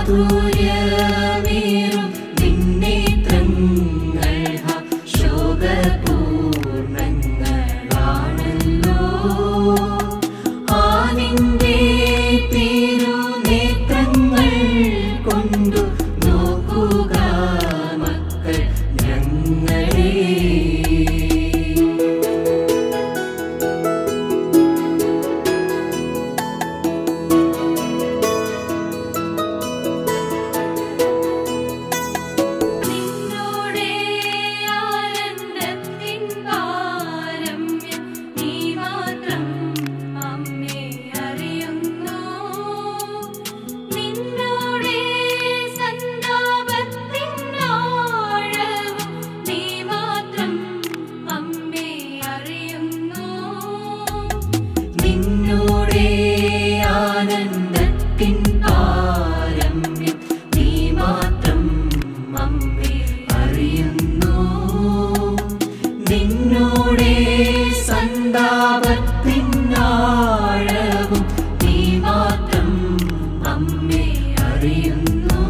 മാധുര്യമേറും നിന്നേത്രങ്ങൾ ഹാ ശോകപൂർണ്ണങ്ങളാണല്ലോ ആ നിന്റെ തിരുനേത്രങ്ങൾ കൊണ്ടു നോക്കുക മക്കൾ ഞങ്ങളെ നിന്നോടെ ആനന്ദത്തിൻ പാരമ്യം നീ മാത്രം അമ്മേ അറിയുന്നു നിന്നോടെ സന്താപത്തിൻ ആഴവും നീ മാത്രം അമ്മേ അറിയുന്നു നിന്നോടെ ആനന്ദത്തിൻ പാരമ്യം നീ മാത്രം അമ്മേ അറിയുന്നു നിന്നോടെ സന്താപത്തിൻ ആഴവും നീ മാത്രം അമ്മേ അറിയുന്നു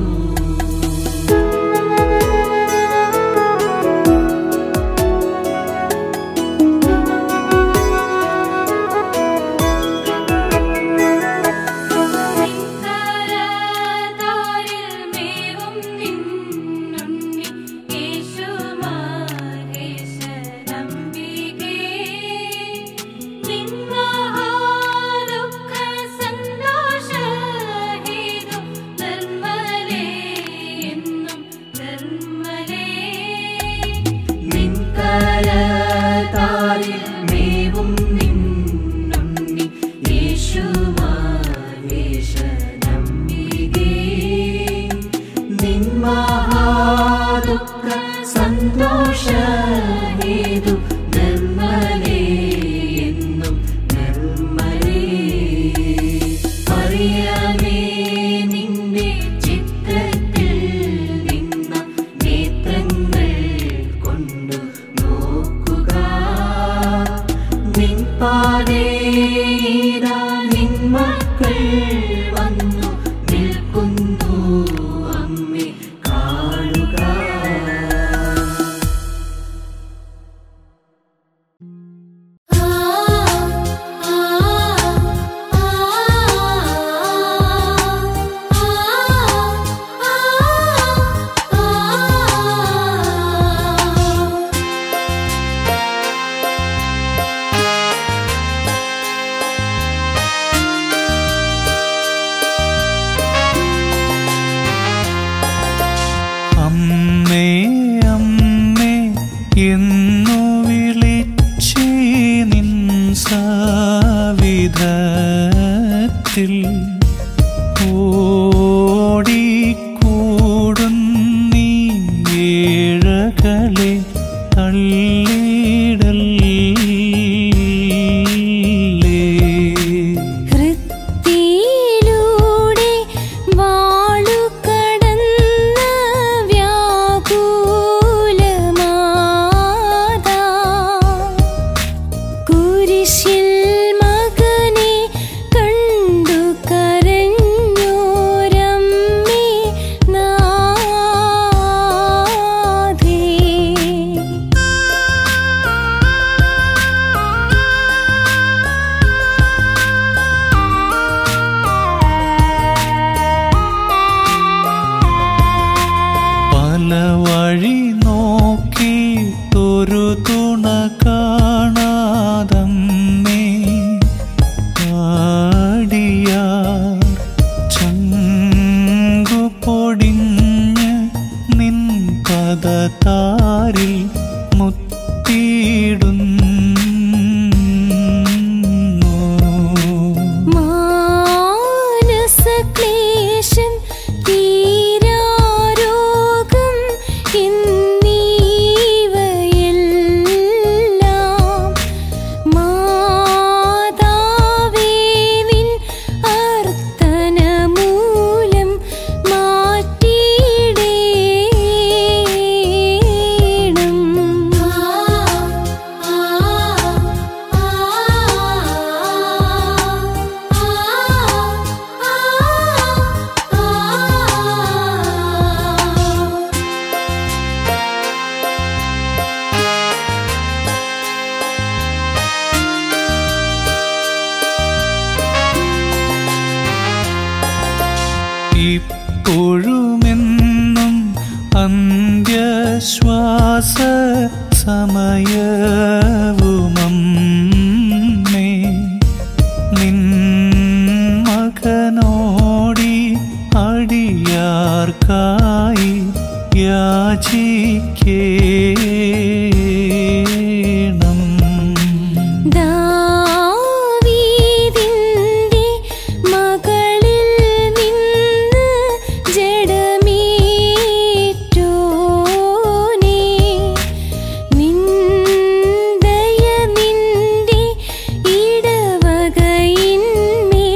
നിൻകരതാരിൽ മേവും നിന്നുണ്ണി യേശു മഹേശനംബികേ നിൻ മഹാദുഃഖ സന്തോഷഹേതു നിർമ്മലേ എന്നും നിർമ്മലേ നിൻകരതാരിൽ മേവും നിന്നുണ്ണി യേശുമാവേശനംബികേ നിൻ മഹാദുഃഖ സന്തോഷഹേതു നിർമ്മലേ എന്നും നിർമ്മലേ അറിയമേ നിന്റെ ചിത്രത്തിൽ നിന്ന നേത്രങ്ങൾ കൊണ്ടു നോക്കുക നിൻ പാതേതാ നിൻ മക്കൾ വന്നു നിൽക്കുന്നു അമ്മേ കാണുക ആ ആ ആ ആ ആ ഇപ്പോഴുമെന്നും അന്ത്യശ്വാസ സമയവുമമ്മേ നിൻ മകനോടി അടിയാർക്കായി യാചിക്കേണം ദാവീദിന്റെ മകളിൽ നിന്ന് ജഡമേറ്റോനേ നിന്ദയ നിന്റെ ഇടവകയിന്മേൽ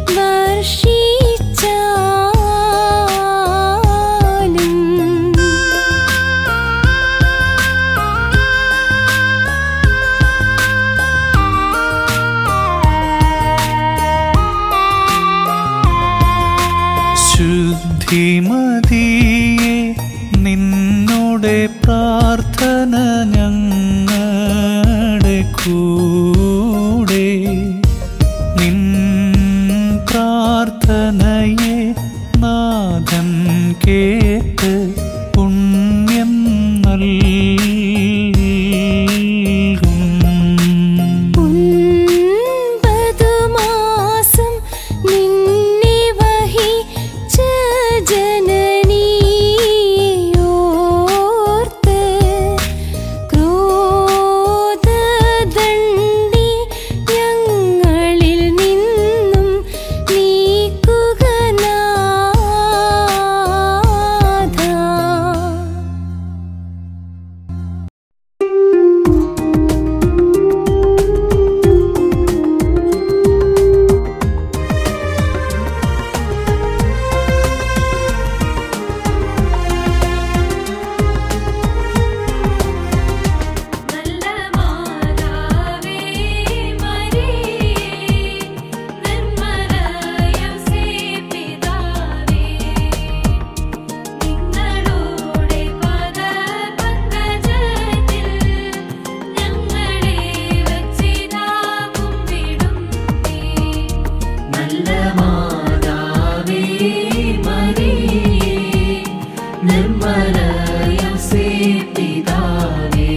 ശുദ്ധിമതിയെ നിന്നോടെ പ്രാർത്ഥന ഞങ്ങളുടെ കൂടെ നിൻ പ്രാർത്ഥനയെ നാഥൻ കേട്ട് പുണ്യം നൽകും ഒൻപതു മാസം നിന്നെ വഹിച്ച ജനനിയോർത്ത് ക്രോധദണ്ഡി ഞങ്ങളിൽ നിന്നും നീക്കുക നാഥാ നല്ല മാതാവേ മരിയേ നിർമ്മലയം സേപിതാവേ നിങ്ങളുടെ പദപങ്കജത്തിൽ ഞങ്ങളെ വച്ചിതാ കുമ്പിടുന്നേ നല്ല മാതാവേ മരിയേ നിർമ്മലയം സേപിതാവേ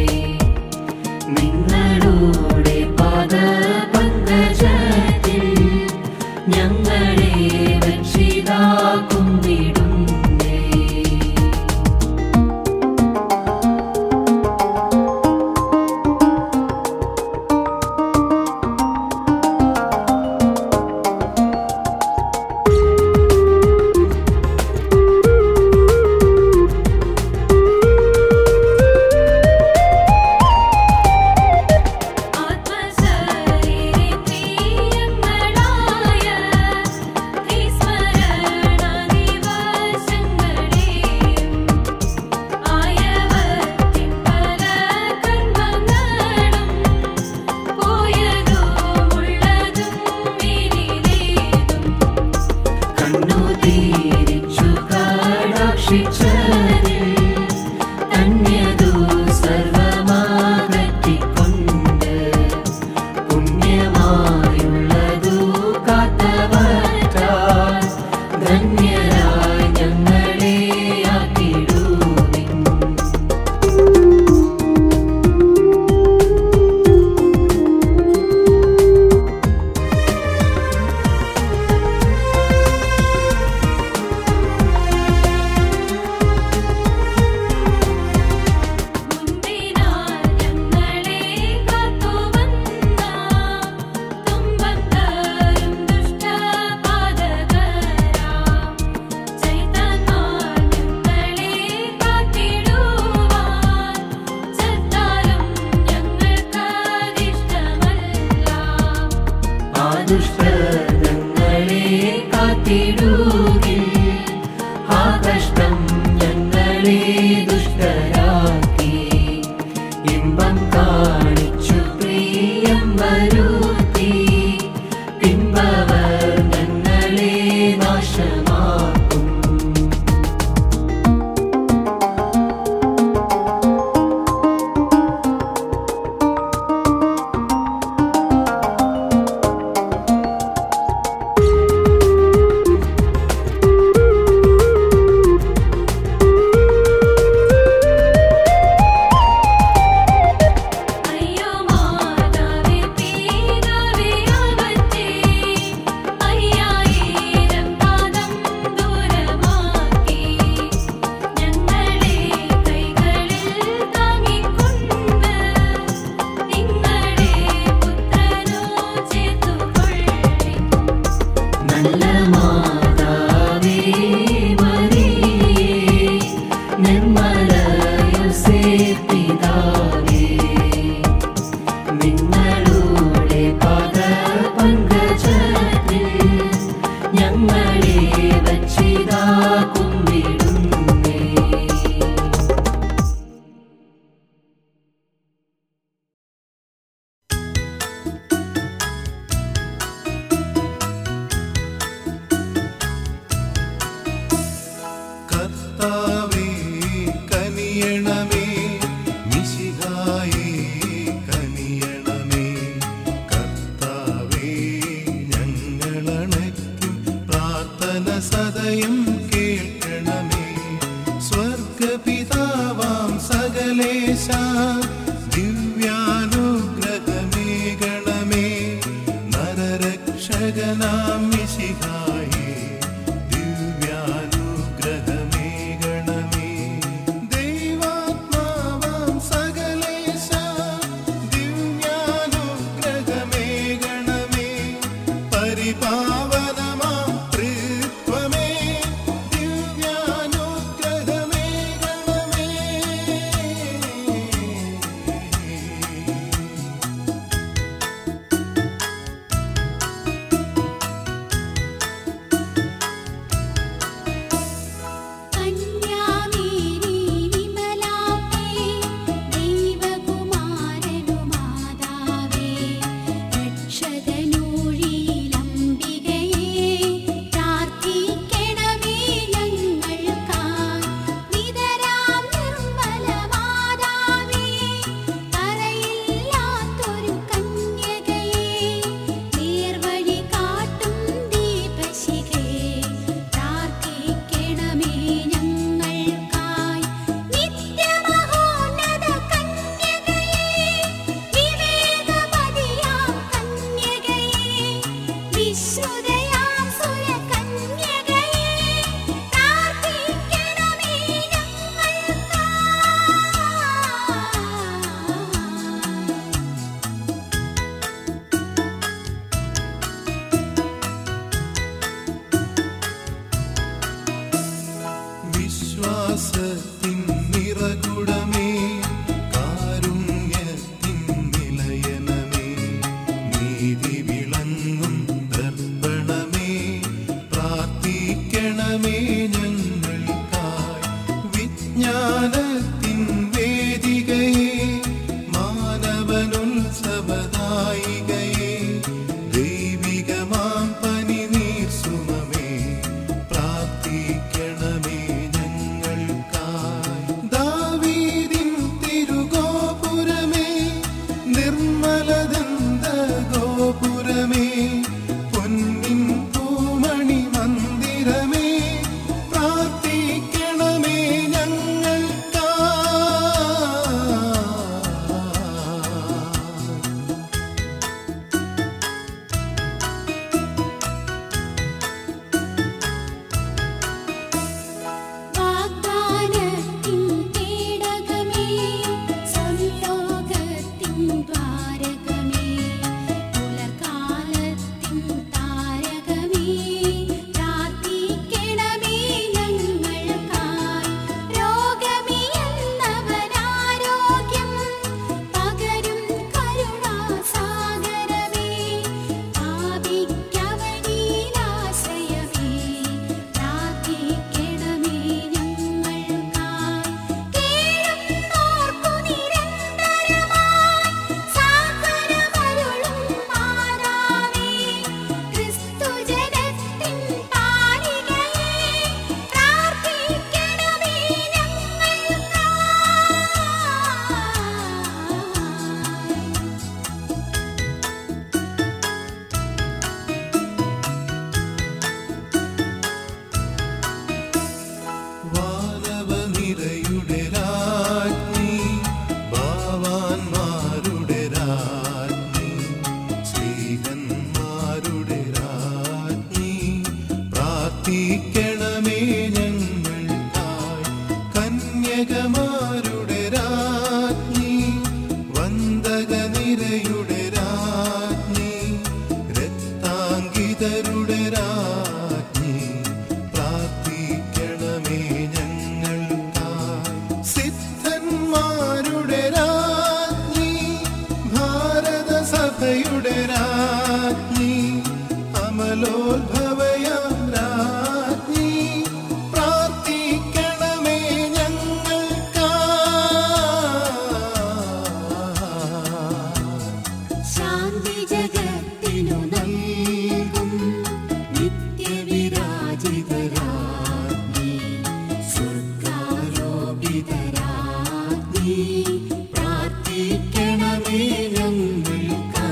നിങ്ങളുടെ പാദപങ്കജത്തിൽ ഞങ്ങളെ രക്ഷിതാക്കുന്നിടുന്നേ ആത്മശരീരി പ്രിയങ്ങളായ വിസ്മരണ ദിവസങ്ങളെയും ആയവത്തിൻ പല കർമ്മങ്ങളും പോയതും ഉള്ളതും ഇനിലേതും കണ്ണു തീരിച്ചു കടാക്ഷിച്ചതിൽ ധന്യതു സർവമാകറ്റിക്കൊണ്ട് പുണ്യമായുള്ളതു കാത്തവറ്റാൽ ധന്യരായി ഞങ്ങളെ ആക്കിടുവിൻ മുൻപിനാൽ ഞങ്ങളെ കാത്തുവന്ന തുമ്പത്തരും ദുഷ്ടപാതകരാം ചൈതന്മാർ ഞങ്ങളെ കാത്തിടുവാൻ ചത്താലും ഞങ്ങൾക്കതിഷ്ടമല്ല ആ ദുഷ്ടങ്ങളെ കാത്തിടുകിൽ ആ കഷ്ടം ഞങ്ങളെ ദുഷ്ടരാക്കി ഇമ്പം കാണിച്ചു പ്രിയം വരുത്തി പിൻപവർ ഞങ്ങളെ നാശമാക്കും നിരയുടെ രാജ്ഞി രക്താങ്കിതരുടെ രാജ്ഞി പ്രാർത്ഥിക്കണമേ ഞങ്ങൾക്കായി സിദ്ധന്മാരുടെ രാജ്ഞി ഭാരത സഭയുടെ രാജ്ഞി അമലോത്ഭവയാം രാജ്ഞി പ്രാർത്ഥിക്കണമേ ഞങ്ങൾക്കായി ശാന്തി ജഗത്തിനു നൽകും നിത്യവിരാജിതരാജ്ഞി സ്വർഗാരോപിതരാജ്ഞി പ്രാർത്ഥിക്കണമേ ഞങ്ങൾക്കാ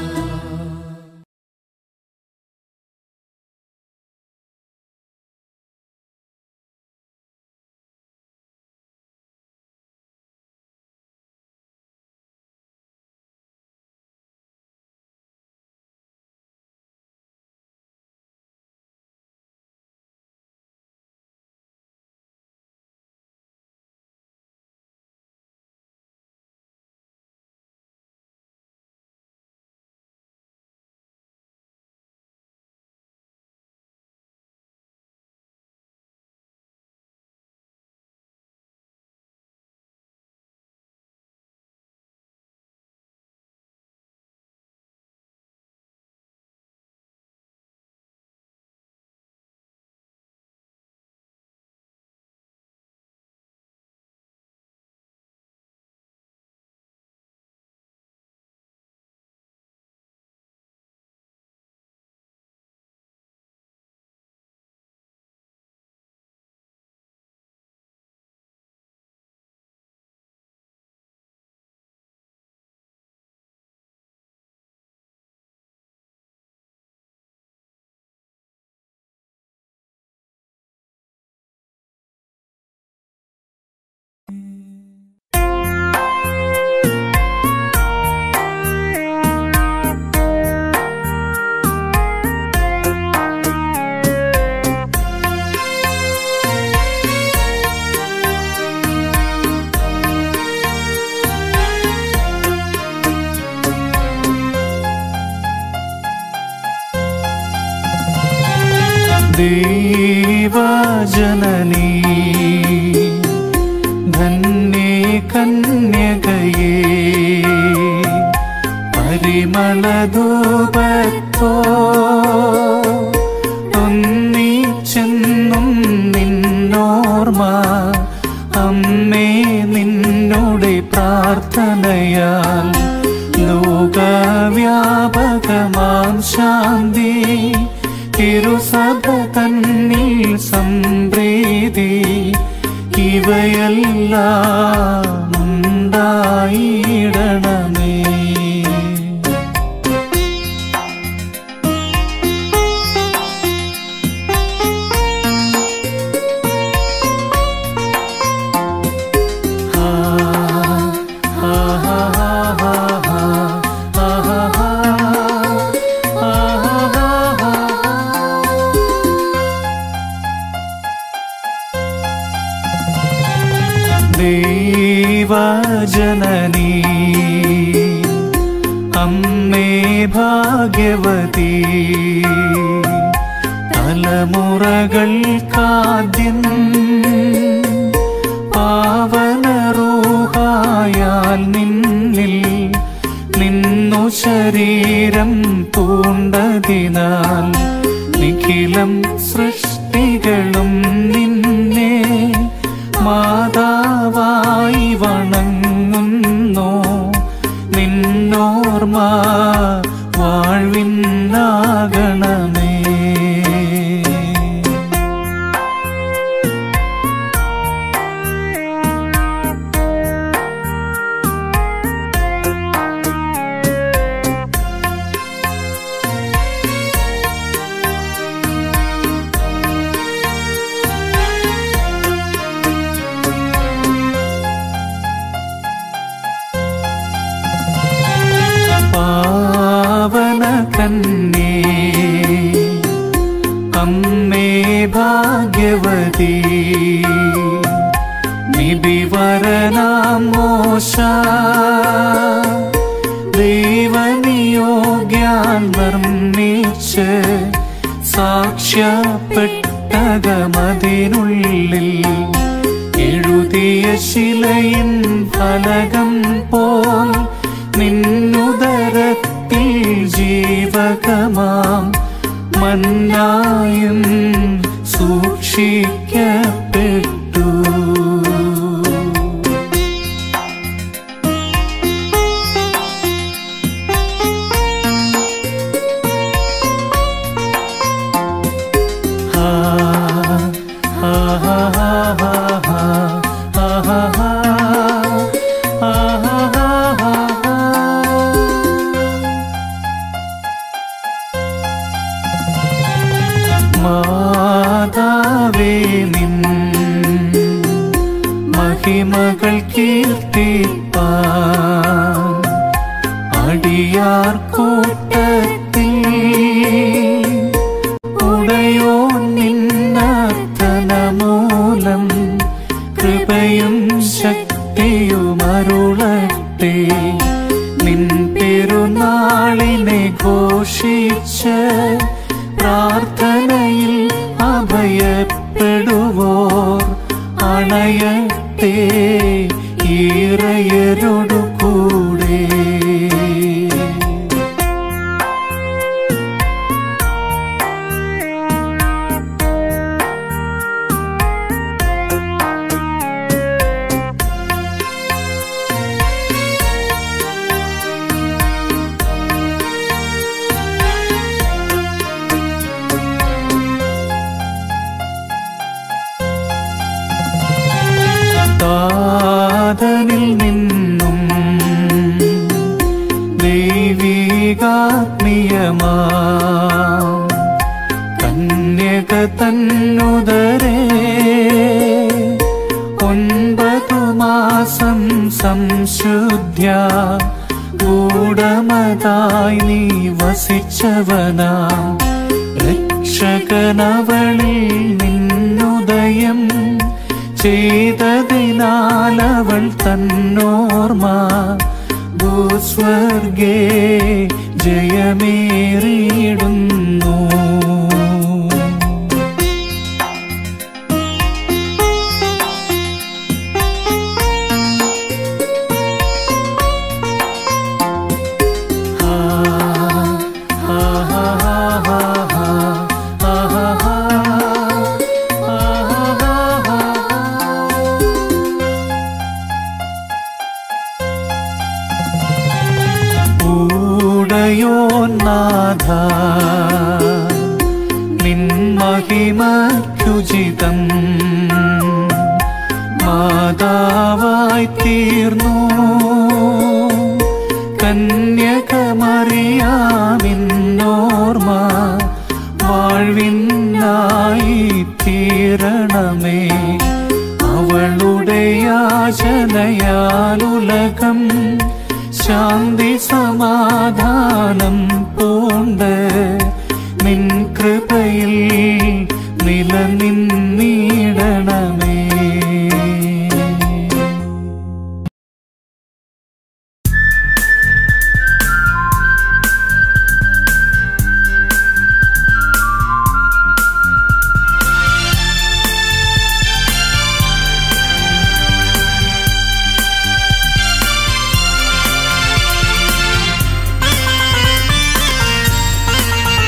ദേവജനനീ ധന്യേ കന്യകയേ പരിമളധൂപത്തോ ഒന്നിച്ചെന്നും നിന്നോർമ്മ അമ്മേ നിന്നോടെ പ്രാർത്ഥനയാൽ ലോകവ്യാപകമാം ശാന്തി തിരുസഭ തന്നിൽ സംപ്രീതി ഇവയെല്ലാം ഉണ്ടായിടണമേ ദേവജനനീ അമ്മേ ഭാഗ്യവതി തലമുറകൾക്കാദ്യം പാവനറൂഹായാൽ നിന്നിൽ നിന്നു ശരീരം പൂണ്ടതിനാൽ നിഖിലം സൃഷ്ടികളും നിന്നെ മാതാവായി വണങ്ങുന്നു നിന്നോർമ്മ വാഴ്വിന്നാകണമേ പാവന കന്നേ അമ്മേ ഭാഗ്യവതി നിബിവരനാം മോശ ദൈവദൂതനായി കല്ലാൽ നിർമ്മിച്ച് സാക്ഷ്യപ്പെട്ടകമതിനുള്ളിൽ എഴുതിയ ശിലയിൻ ഫലകം പോൽ നിന്നുദരത്തിൽ ജീവകമാം മന്നായും സൂക്ഷിക്കപ്പെട്ടു മാതാവേ നിൻ മഹിമകൾ കീർത്തിപ്പാൻ അടിയാർ കൂട്ടത്തിൽ ഉടയോ നിന്നർത്ഥനമൂലം കൃപയും ശക്തിയുമരുളട്ടെ നിൻ പെരുന്നാളിനെ ഘോഷിച്ച് പ്രാർത്ഥനയിൽ അഭയപ്പെടുവോർ അണയട്ടെ ഈറയരോടു കൂടെ താതനിൽ നിന്നും ദൈവികാത്മീയമാ കന്യക തന്നുദരേ ഒൻപതു മാസം സംശുദ്ധ്യ ഗൂഢമതായി നീ വസിച്ചവനാം രക്ഷകനവളിൽ നിന്നുദയം ചെയ്തതിനാലവൾ തന്നോർമ്മ ഭൂസ്വർഗേ ജയമേറിയിടുന്നു ൂടയോന്നാഥ നിൻ മഹിമക്കുചിതം മാതാവായി തീർന്നു കന്യകമറിയാമിന്നോർമ്മ വാഴ്വിനായി തീരണമേ അവളുടെ യാചനയാലുലകം ശാന്തി സമാധാനം പൂണ്ട് നിൻ കൃപയിൽ നിലനിന്നിടണമേ ും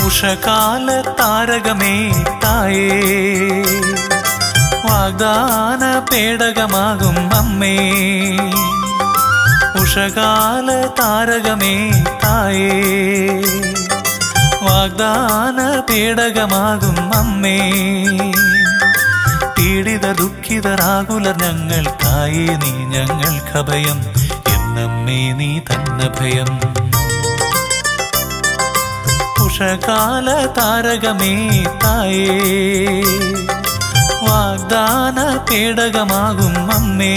ഉഷകാല താരകമേ തായേ വാഗ്ദാന പേടകമാകും അമ്മേ ഉഷകാല താരകമേ തായേ വാഗ്ദാന പേടകമാകും അമ്മേ പീഡിത ദുഃഖിതരാകുലർ ഞങ്ങൾക്കായേ നീ ഞങ്ങൾക്കഭയം എന്നമ്മേ നീ തന്നെ ഭയം ഉഷകാല താരകമേ തായേ വാഗ്ദാന പേടകമാകും അമ്മേ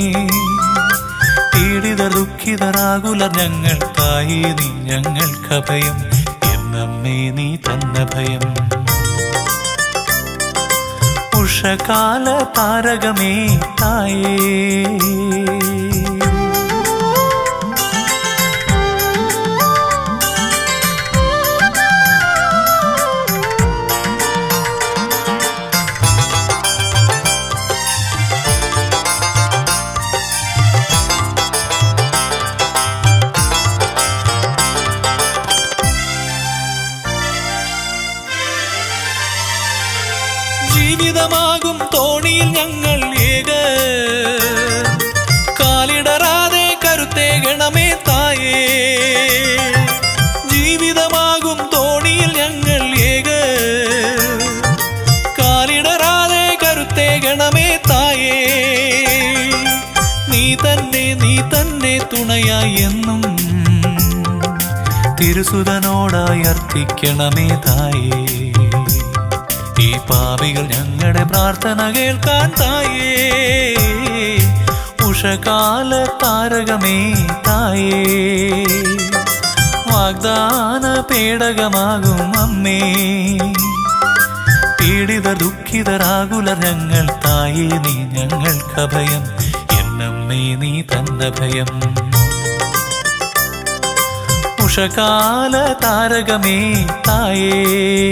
പീഡിത ദുഃഖിതരാകുലർ ഞങ്ങൾക്കായി നീ ഞങ്ങൾക്കഭയം എന്നമ്മേ നീ തന്ന ഭയം ഉഷകാല താരകമേ തായേ ജീവിതമാകും തോണിയിൽ ഞങ്ങൾ ഏക കാലിടറാതെ കരുത്തേകണമേ തായേ ജീവിതമാകും തോണിയിൽ ഞങ്ങൾ ഏക കാലിടറാതെ കരുത്തേകണമേ തായേ നീ തന്നെ നീ തന്നെ തുണയായി എന്നും തിരുസുതനോടായി അർത്ഥിക്കണമേ തായേ ഈ പാപികൾ ഞങ്ങളുടെ പ്രാർത്ഥന കേൾക്കാൻ തായേ ഉഷകാല താരകമേ തായേ വാഗ്ദാന പേടകമാകും അമ്മേ പീഡിത ദുഃഖിതരാകുലർ ഞങ്ങൾ തായേ നീ ഞങ്ങൾക്കഭയം എന്നമ്മേ നീ തന്ന ഭയം ഉഷകാല താരകമേ തായേ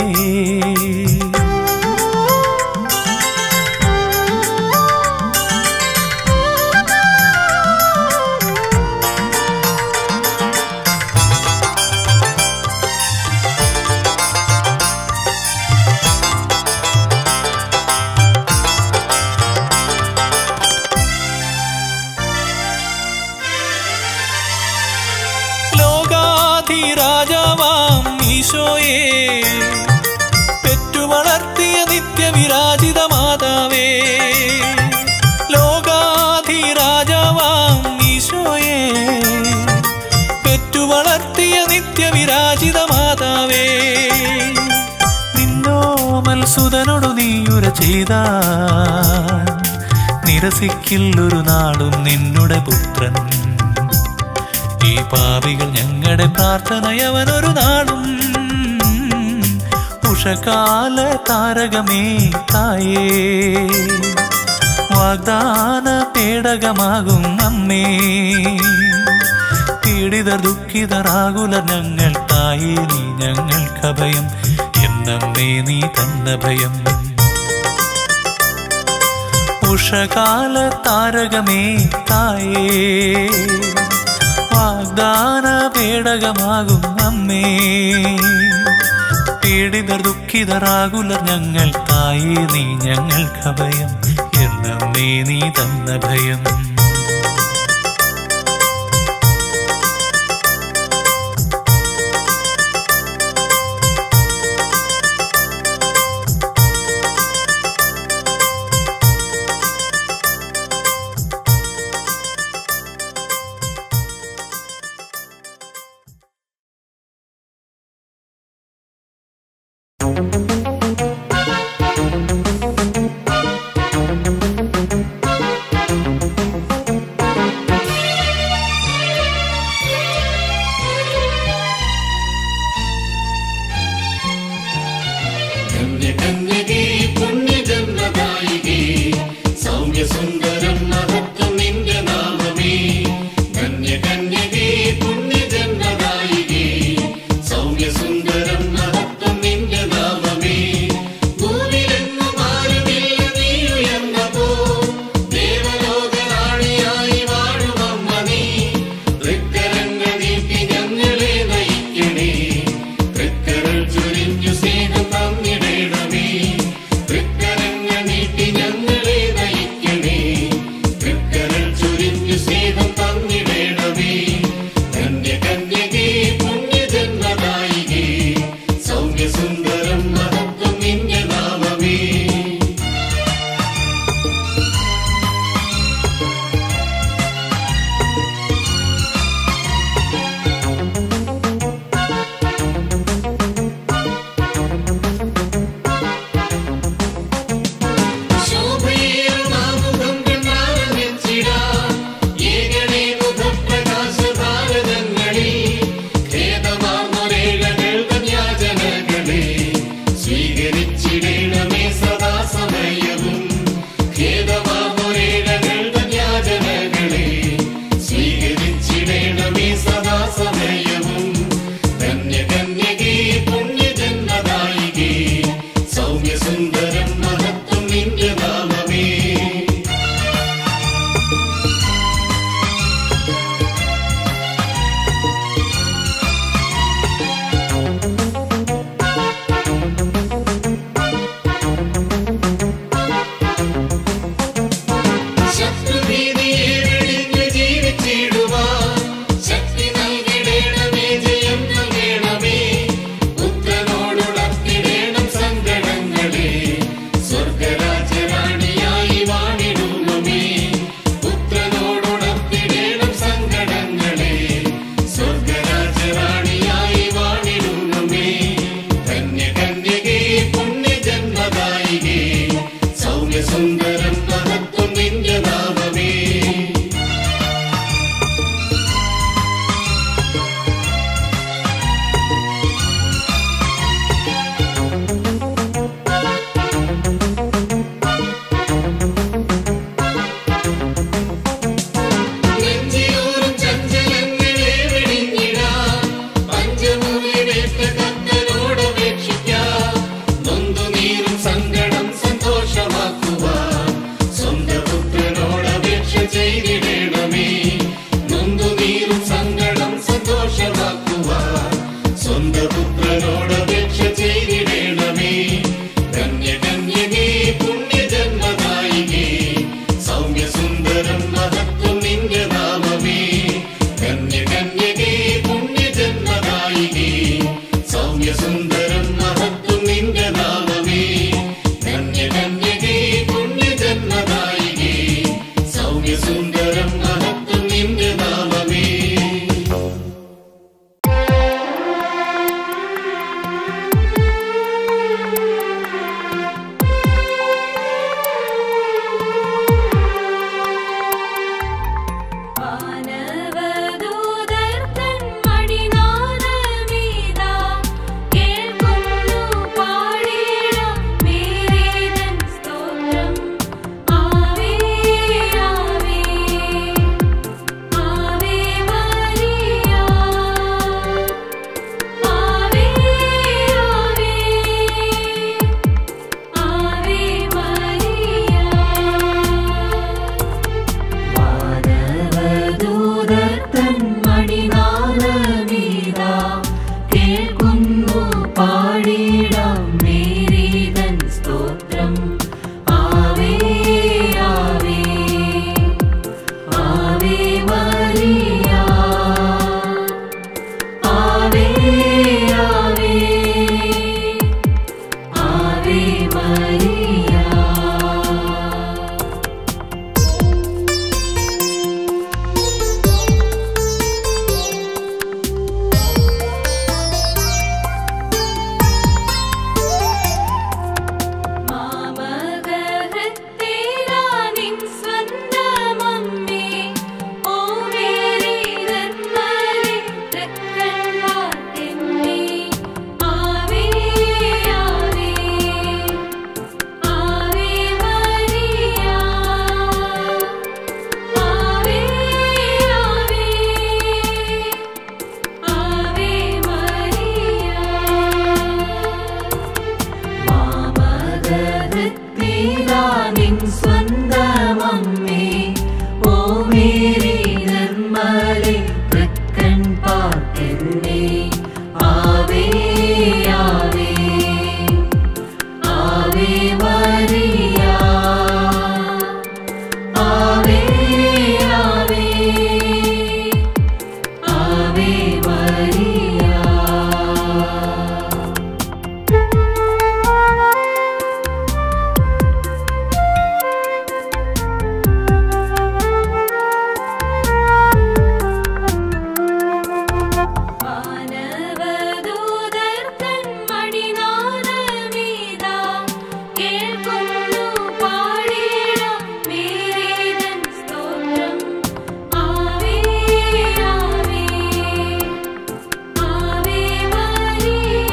ലോകാധിരാജാവാം ഈശോയെ പെറ്റുവളർത്തിയ നിത്യവിരാജിത മാതാവേ ലോകാധിരാജാവാം ഈശോയെ പെറ്റുവളർത്തിയ നിത്യവിരാജിത മാതാവേ നിന്നോമൽ സുതനോടു നീയുര ചെയ്ത നിരസിക്കില്ലൊരു നാളും നിന്നുടെ പുത്രൻ ഈ പാപികൾ ഞങ്ങളുടെ പ്രാർത്ഥനയവനൊരു നാളും ഉഷകാല താരകമേ തായേ വാഗ്ദാന പേടകമാകും അമ്മേ പീഡിത ദുഃഖിതരാകുലർ ഞങ്ങൾ തായേ നീ ഞങ്ങൾക്കഭയം എന്നമ്മേ നീ തന്ന ഭയം ഉഷകാല താരകമേ തായേ വാഗ്ദാന പേടകമാകും അമ്മേ പീഡിതർ ദുഃഖിതരാകുലർ ഞങ്ങൾ തായേ നീ ഞങ്ങൾക്കഭയം എന്നമ്മേ നീ തന്ന ഭയം സൗമ്യസുന്ദരം മഹത്വം നിന്റെ നാമമേ ധന്യ കന്യകേ പുണ്യജന്മദായികേ സൗമ്യസുന്ദരം മഹത്വം നിന്റെ നാമമേ വാനവദൂതർ തൻ മണിനാദമീതാ കേൾക്കുന്നു പാടിയിടാം മേരീതൻ സ്തോത്രം ആവേ ആവേ ആവേ മരിയ ആവേ ആവേ ആവേ മരിയ വാനവദൂതർ തൻ മണിനാദമീതാ കേൾക്കുന്നു പാടിടാം മേരീതൻ സ്തോത്രം ആവേ ആവേ ആവേ മരിയ ആവേ ആവേ ആവേ മരിയ മാമകഹത്തേരാനിൻ സ്വന്തമമ്മേ ഓ മേരി നന്മരെ തക്കൻ വാത്തെമ്മേ ആവേ ആവേ ആവേ മരിയ ആവേ ആവേ ആവേ മരിയ മാമകരത്തിലാനിൻ സ്വന്തമമ്മേ ഓ മേരി നിർമ്മലെ തൃക്കൺ പാർക്കെന്നേ ആവേ ആവേ ആവേ മരിയ ആവേ ആവേ ആവേ മരിയ വാനവദൂതർ തൻ മണിനാദമീതാ കേൾക്കുന്നു പാടിയിടാം മേരീതൻ സ്തോത്രം ആവേ ആവേ ആവേ മരിയ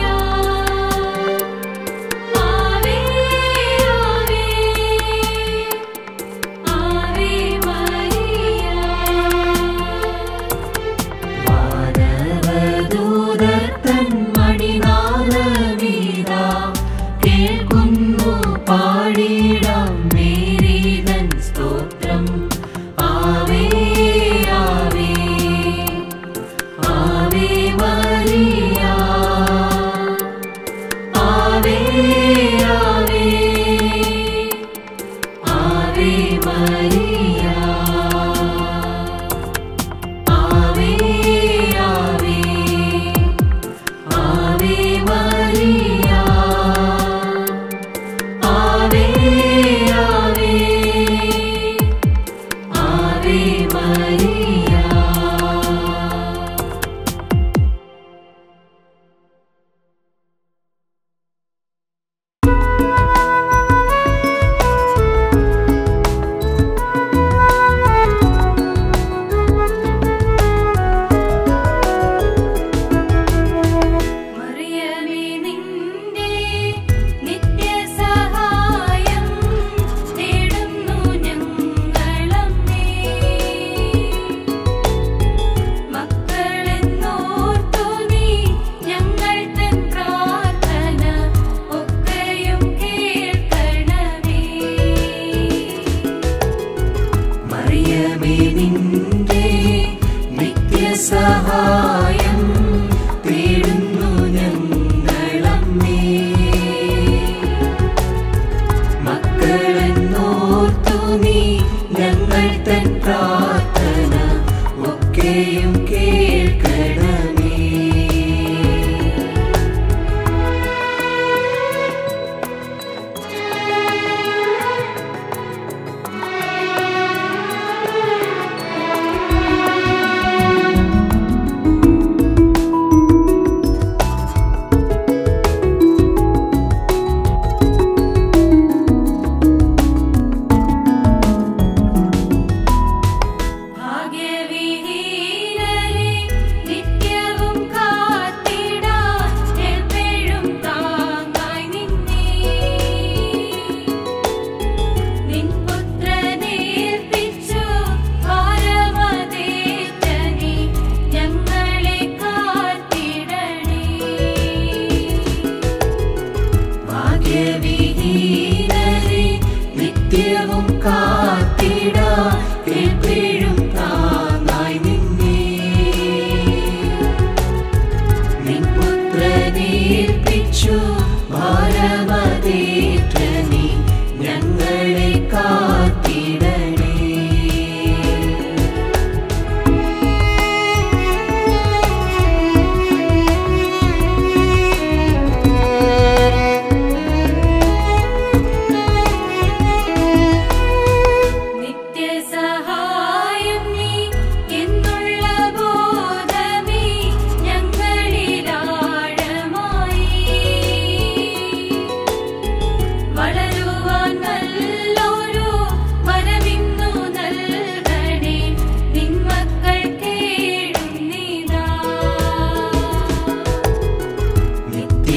ആവേ ആവേ ആവേ മരിയ വാനവദൂതർ തൻ മണിനാദമീതാ കേൾക്കുന്നു പാടിടാം മേരീതൻ സ്തോത്രം ആവേ ആവേ ആവേ മരിയ ആവേ ആവേ ആവേ മരിയ ആവേ ആവേ ആവേ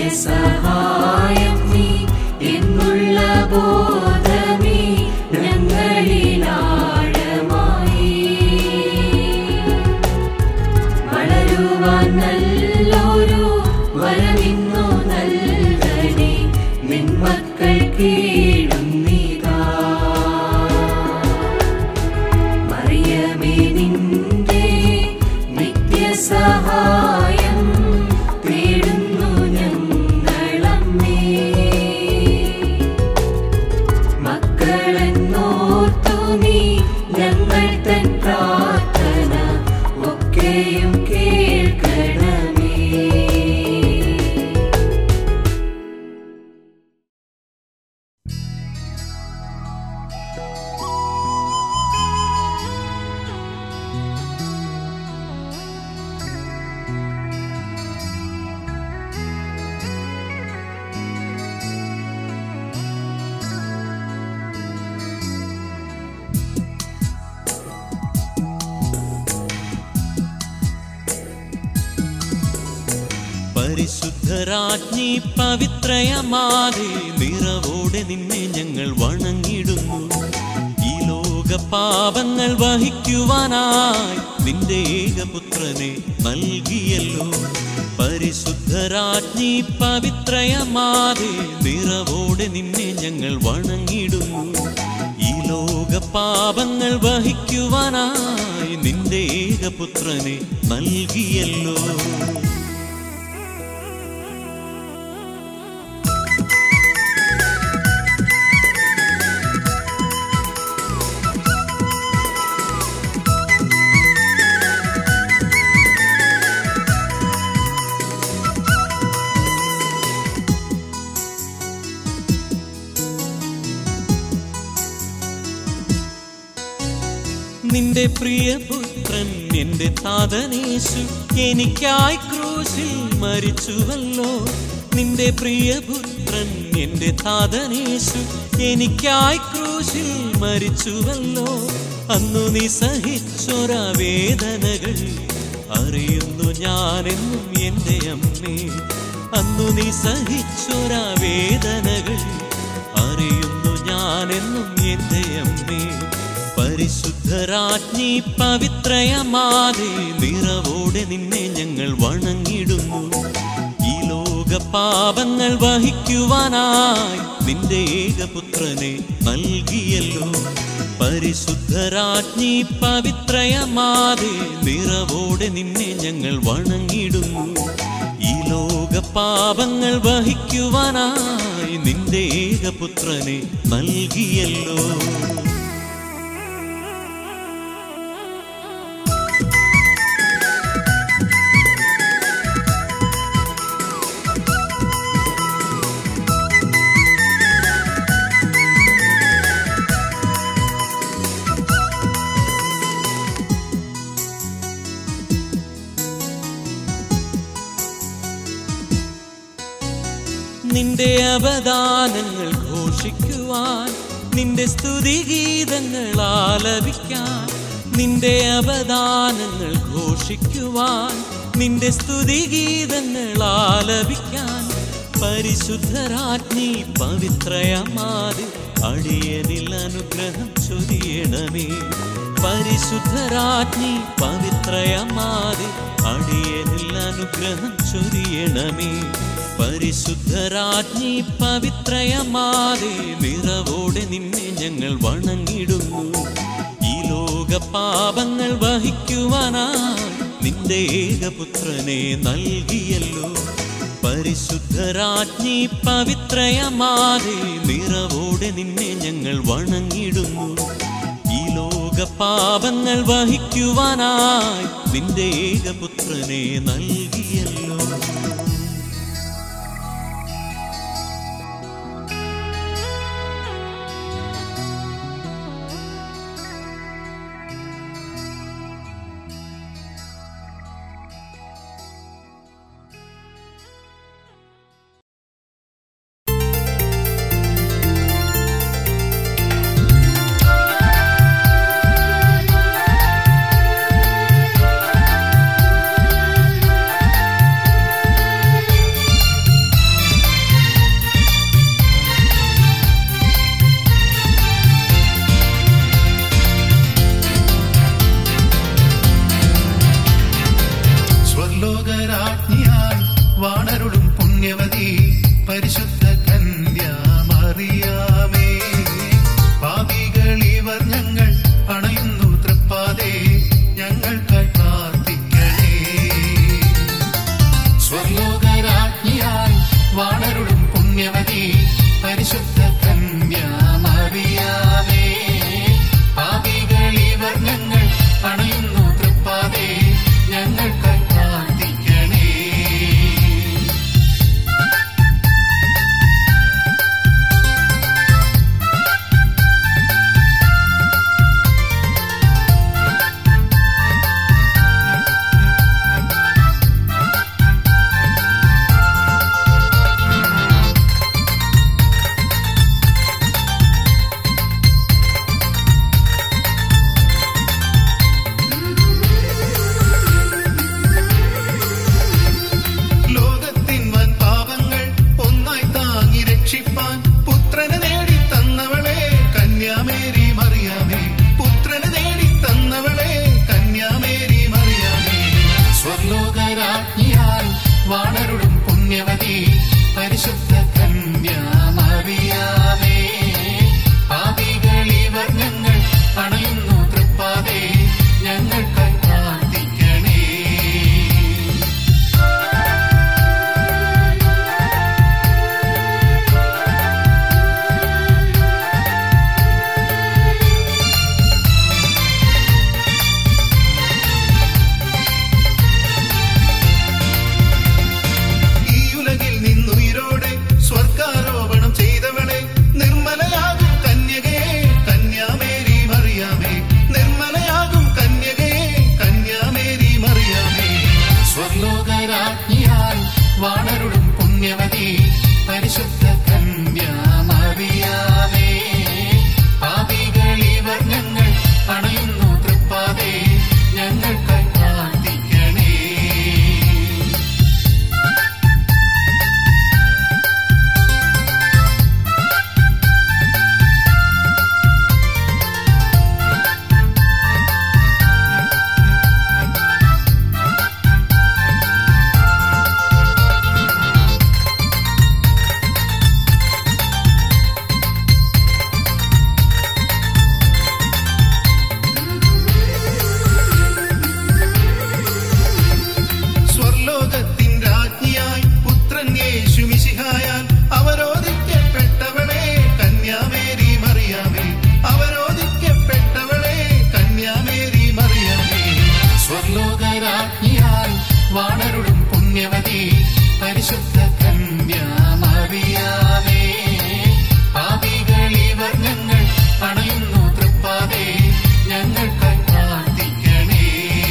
നിത്യസഹായം നീ എന്നുള്ള ബോധമേ ഞങ്ങളിലാഴമായി വളരുവാൻ നല്ലൊരു വരമിന്നു നൽകണേ നിന്മക്കൾ കീഴുന്നിതാ മറിയമേ നിന്റെ നിത്യസഹായം തേടുന്നു ഞങ്ങളമ്മേ മക്കളെന്നോർത്തു നീ ഞങ്ങൾ തൻ പ്രാർത്ഥന ഒക്കെയും കേൾക്കണമേ പരിശുദ്ധരാജ്ഞി പവിത്രയമാതെ നിറവോടെ നിന്നെ ഞങ്ങൾ വണങ്ങിടുന്നു ഈ ലോക പാപങ്ങൾ വഹിക്കുവാനായി നിന്റെ ഏകപുത്രനെ നൽകിയല്ലോ പരിശുദ്ധരാജ്ഞി പവിത്രയമാതെ നിറവോടെ നിന്നെ ഞങ്ങൾ വണങ്ങിടുന്നു ഈ ലോക പാപങ്ങൾ വഹിക്കുവാനായി നിന്റെ ഏകപുത്രനെ നൽകിയല്ലോ നിന്റെ പ്രിയപുത്രൻ എന്റെ താതനേശു എനിക്കായി ക്രൂശിൽ മരിച്ചുവല്ലോ നിന്റെ പ്രിയപുത്രൻ എന്റെ താതനേശു എനിക്കായി ക്രൂശിൽ മരിച്ചുവല്ലോ അന്നു നീ സഹിച്ചൊര വേദനകൾ അറിയുന്നു ഞാനെന്നും എന്റെ അമ്മേ അന്നു നീ സഹിച്ചൊര വേദനകൾ അറിയുന്നു ഞാനെന്നും എന്റെ അമ്മേ പരിശുദ്ധരാജ്ഞി പവിത്രയമാതെ നിറവോടെ നിന്നെ ഞങ്ങൾ വണങ്ങിടുന്നു ഈ ലോക പാപങ്ങൾ വഹിക്കുവാനായി നിന്റെ ഏകപുത്രനെ നൽകിയല്ലോ പരിശുദ്ധരാജ്ഞി പവിത്രയമാതെ നിറവോടെ നിന്നെ ഞങ്ങൾ വണങ്ങിടുന്നു ഈ ലോക പാപങ്ങൾ വഹിക്കുവാനായി നിന്റെ ഏകപുത്രനെ നൽകിയല്ലോ നിന്റെ അവദാനങ്ങൾ ഘോഷിക്കുവാൻ നിന്റെ സ്തുതിഗീതങ്ങൾ ആലപിക്കാൻ നിന്റെ അവദാനങ്ങൾ ഘോഷിക്കുവാൻ നിന്റെ സ്തുതിഗീതങ്ങൾ ആലപിക്കാൻ പരിശുദ്ധരാജ്ഞി പവിത്രയമാതി അടിയനിൽ അനുഗ്രഹം ചൊരിയണമേ പരിശുദ്ധരാജ്ഞി പവിത്രയമാതി അടിയനിൽ അനുഗ്രഹം ചൊരിയണമേ പരിശുദ്ധരാജ്ഞി പവിത്രയമാതെ നിറവോടെ നിന്നെ ഞങ്ങൾ വണങ്ങിടുന്നു ഈ ലോക പാപങ്ങൾ വഹിക്കുവാനായി നിന്റെ ഏകപുത്രനെ നൽകിയല്ലോ പരിശുദ്ധരാജ്ഞി പവിത്രയമാതെ നിറവോടെ നിന്നെ ഞങ്ങൾ വണങ്ങിടുന്നു ഈ ലോക പാപങ്ങൾ വഹിക്കുവാനായി നിന്റെ ഏകപുത്രനെ നൽകിയല്ലോ യേശുവേ പരിശുദ്ധ കന്യാമറിയാമേ പാപികൾ ഇവർ ഞങ്ങൾ അണയുന്നു തൃപ്പാതെ ഞങ്ങൾക്കായി പ്രാർത്ഥിക്കണേ സ്വർലോകരാജ്ഞിയായി വാണരുളും പുണ്യവതി പരിശുദ്ധ കന്യാമറിയാമേ പാപികൾ ഇവർ ഞങ്ങൾ അണയുന്നു തൃപ്പാതെ ഞങ്ങൾക്കായി പ്രാർത്ഥിക്കണേ ലോകത്തിൻ വൻ പാപങ്ങൾ ഒന്നായി താങ്ങി രക്ഷിപ്പാൻ പുത്രന് നേടി തന്നവളെ കന്യാമേരി മറിയാമേ പുത്രന് നേടി തന്നവളെ കന്യാമേരി മറിയാമേ സ്വർലോകരാജ്ഞിയായി വാണരുളും പുണ്യവതി പരിശുദ്ധ കന്യാമറിയാമേ പാപികൾ ഇവർ ഞങ്ങൾ അണയുന്നു തൃപ്പാതെ ഞങ്ങൾക്കായി പ്രാർത്ഥിക്കണേ ഈ ഉലകിൽ നിന്നുയിരോടെ സ്വർഗാരോപണം ചെയ്തവളെ നിർമ്മലയാകും കന്യകയെ കന്യാമേരി മറിയാമേ നിർമ്മലയാകും കന്യകയെ കന്യാമേരി മറിയാമേ സ്വർലോകരാജ്ഞിയായി വാണരുളും പുണ്യവതി പരിശുദ്ധ കന്യാമറിയാമേ പാപികൾ ഇവർ ഞങ്ങൾ അണയുന്നു തൃപ്പാതെ ഞങ്ങൾക്കായി പ്രാർത്ഥിക്കണേ സ്വർലോകത്തിൻ രാജ്ഞിയായി പുത്രൻ യേശു മിശിഹായാൽ അവരോധിക്കപ്പെട്ടവളെ കന്യാമേരി മറിയാമേ അവരോധിക്കപ്പെട്ടവളെ കന്യാമേരി മറിയാമേ സ്വർലോകരാജ്ഞിയായി വാണരുളും പുണ്യവതി പരിശുദ്ധ കന്യാമറിയാമേ പാപികൾ ഇവർ ഞങ്ങൾ അണയുന്നു തൃപ്പാതെ ഞങ്ങൾക്കായി പ്രാർത്ഥിക്കണേ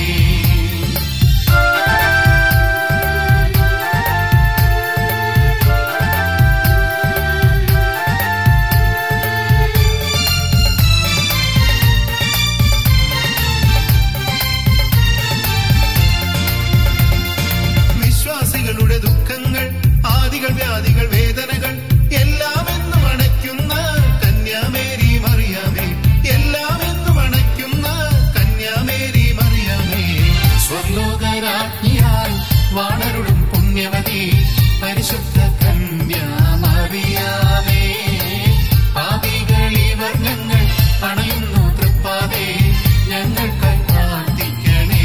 വിശ്വാസികളുടെ ദുഃഖങ്ങൾ ആദികൾ വ്യാധികൾ വേദനകൾ എല്ലാം എന്നും അണയ്ക്കുന്ന കന്യാമേരി മറിയാമേ എല്ലാം എന്നും അണയ്ക്കുന്ന കന്യാമേരി മറിയാമേ സ്വർലോകരാജ്ഞിയായി വാണരുളും പുണ്യവതി പരിശുദ്ധ കന്യാമറിയാമേ പാപികൾ ഇവർ ഞങ്ങൾ അണയുന്നു തൃപ്പാതെ ഞങ്ങൾക്കായി പ്രാർത്ഥിക്കണേ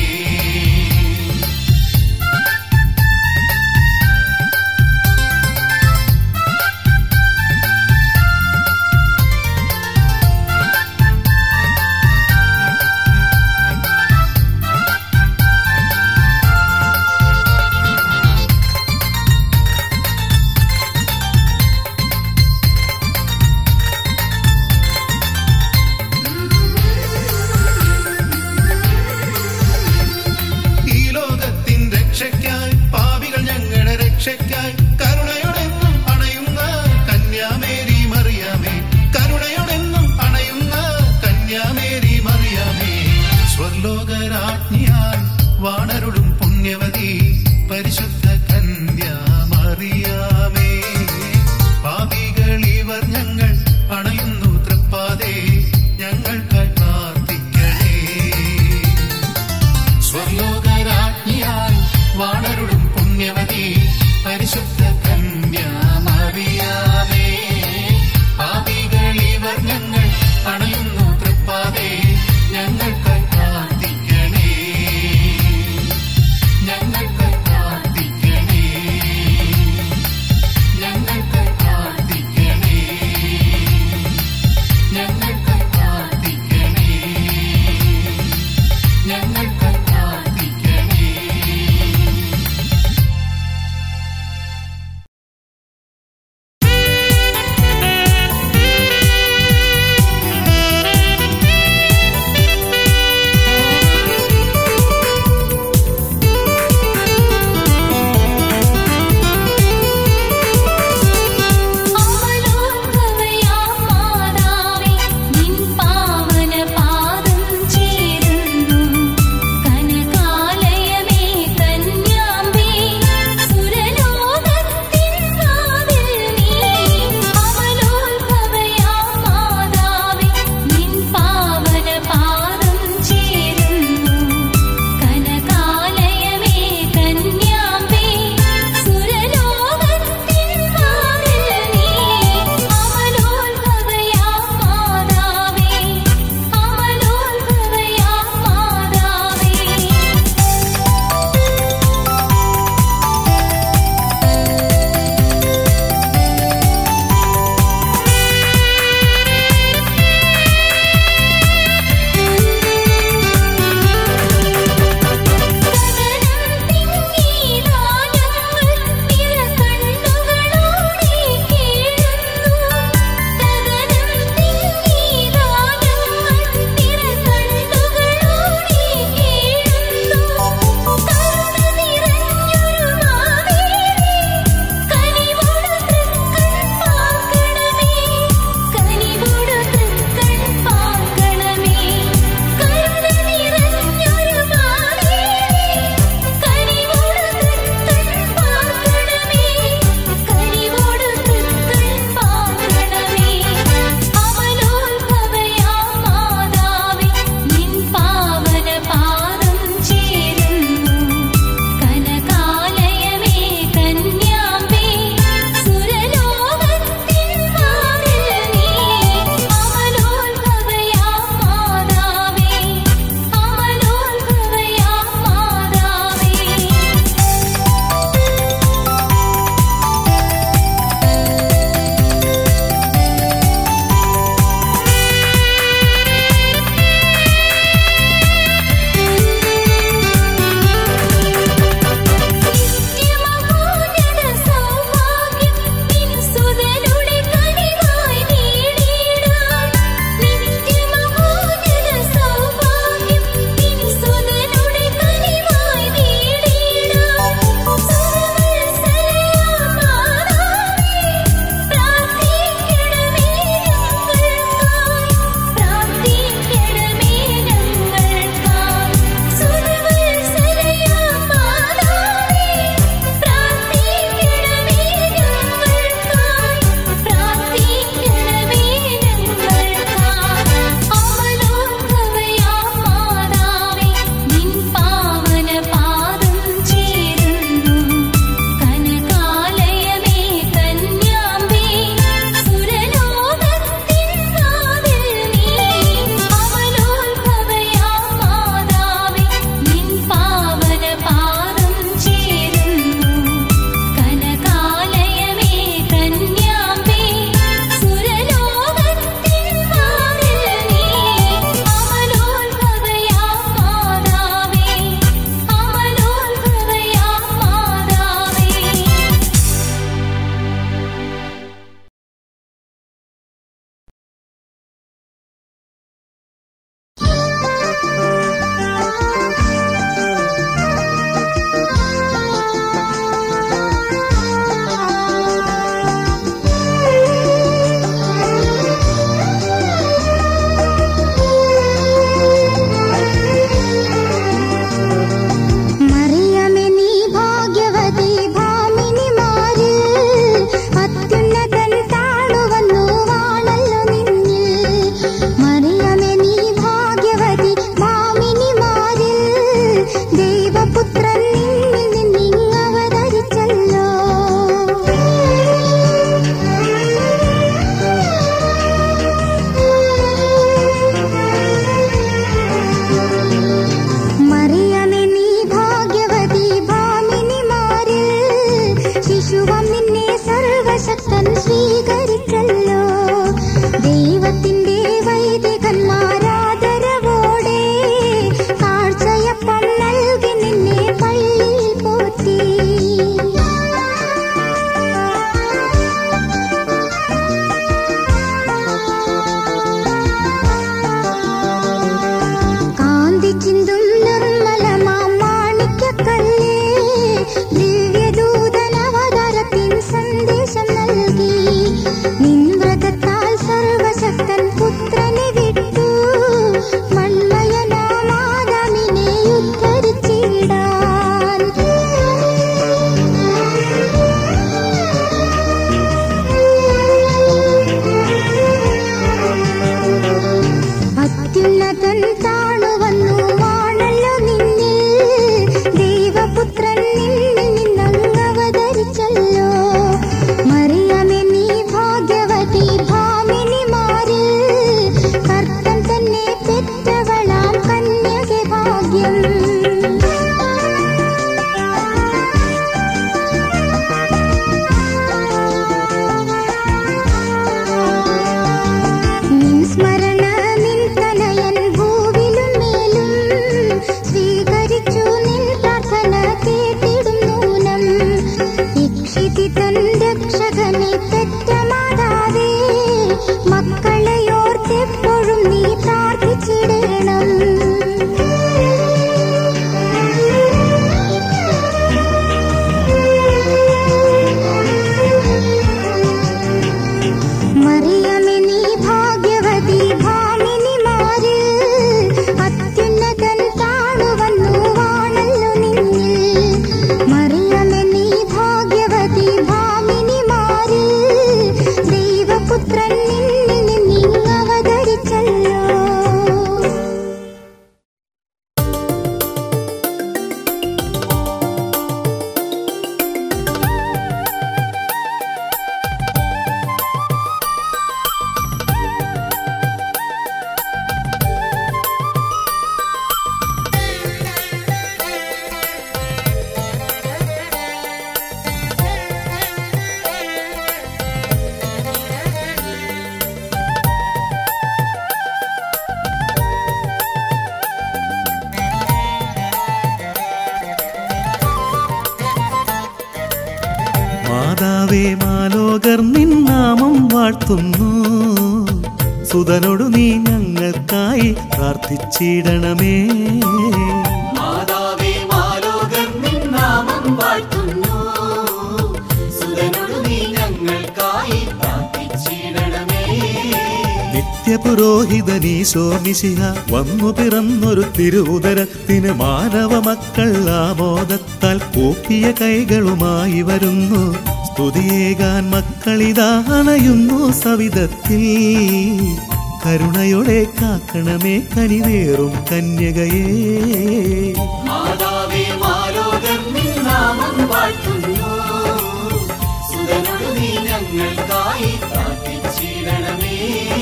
വാഴ്ത്തുന്നു സുതനോടു നീ ഞങ്ങൾക്കായി പ്രാർത്ഥിച്ചിടണമേ മാതാവേ മാലോകർ നിന്നാമം വാഴ്ത്തുന്നു സുതനോട് നീ ഞങ്ങൾക്കായി പ്രാർത്ഥിച്ചിടണമേ നിത്യപുരോഹിതനീശോ മിശിഹ വന്നു പിറന്നൊരു തിരുവുദരത്തിന് മാനവ മക്കൾ ആമോദത്താൽ കൂപ്പിയ കൈകളുമായി വരുന്നു സ്തുതിയേകാൻ മക്കളിതാ അണയുന്നു സവിധത്തിൽ കരുണയോടെ കാക്കണമേ കനിവേറും കന്യകയേ മാതാവേ മാലോകർ നിന്നാമം വാഴ്ത്തുന്നു സുതനോട് നീ ഞങ്ങൾക്കായി പ്രാർത്ഥിച്ചിടണമേ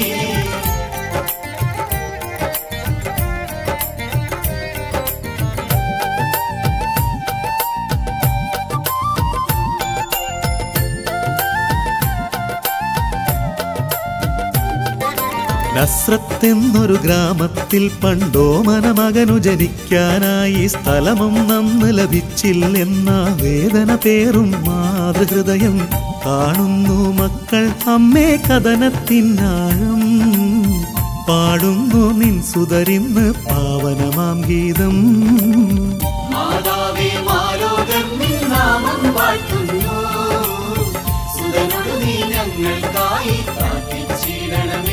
നസ്രത്തെന്നൊരു ഗ്രാമത്തിൽ പണ്ടോമന മകനു ജനിക്കാനായി സ്ഥലമും നന്ന് ലഭിച്ചില്ലെന്ന വേദന പേറും മാതൃഹൃദയം കാണുന്നു മക്കൾ അമ്മേ കഥനത്തിനാഴം പാടുന്നു നിൻ സുതരിന്ന് പാവനമാം ഗീതം മാതാവേ മാലോകർ നിന്നാമം വാഴ്ത്തുന്നു സുതനോട് നീ ഞങ്ങൾക്കായി പ്രാർത്ഥിച്ചിടണമേ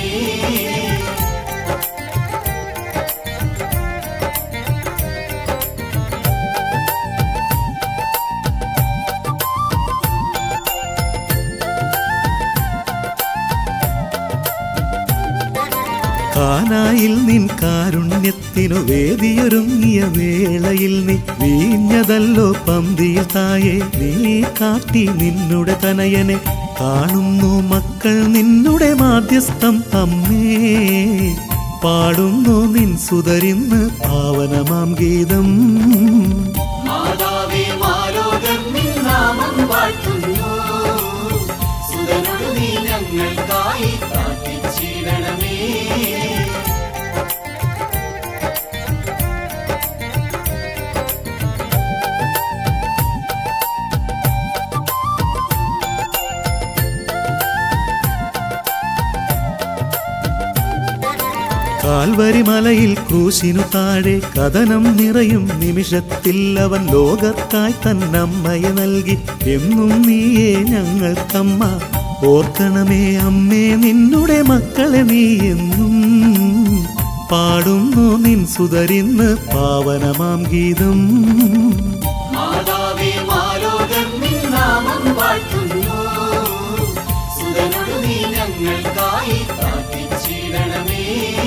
കാനായിൽ നിൻ കാരുണ്യത്തിനു വേദിയൊരുങ്ങിയ വേളയിൽ നീ വീഞ്ഞതല്ലോ പന്തിയിൽ തായെ നീ കാട്ടി നിന്നുടെ തനയനെ കാണുന്നു മക്കൾ നിന്നുടെ മാധ്യസ്ഥം അമ്മേ പാടുന്നു നിൻ സുതരിന്ന് പാവനമാം ഗീതം മാതാവേ മാലോകർ നിന്നാമം വാഴ്ത്തുന്നു സുതനോട് നീ ഞങ്ങൾക്കായി പ്രാർത്ഥിച്ചിടണമേ കാൽവരി മലയിൽ ക്രൂശിനു താഴെ കഥനം നിറയും നിമിഷത്തിൽ അവൻ ലോകത്തായി തന്നമ്മയെ നൽകി എന്നും നീയേ ഞങ്ങൾക്കമ്മ ഓർക്കണമേ അമ്മേ നിന്നുടെ മക്കളെ നീ എന്നും പാടുന്നു നിൻ സുതരിന്ന് പാവനമാം ഗീതം മാതാവേ മാലോകർ നിന്നാമം വാഴ്ത്തുന്നു സുതനോട് നീ ഞങ്ങൾക്കായി പ്രാർത്ഥിച്ചിടണമേ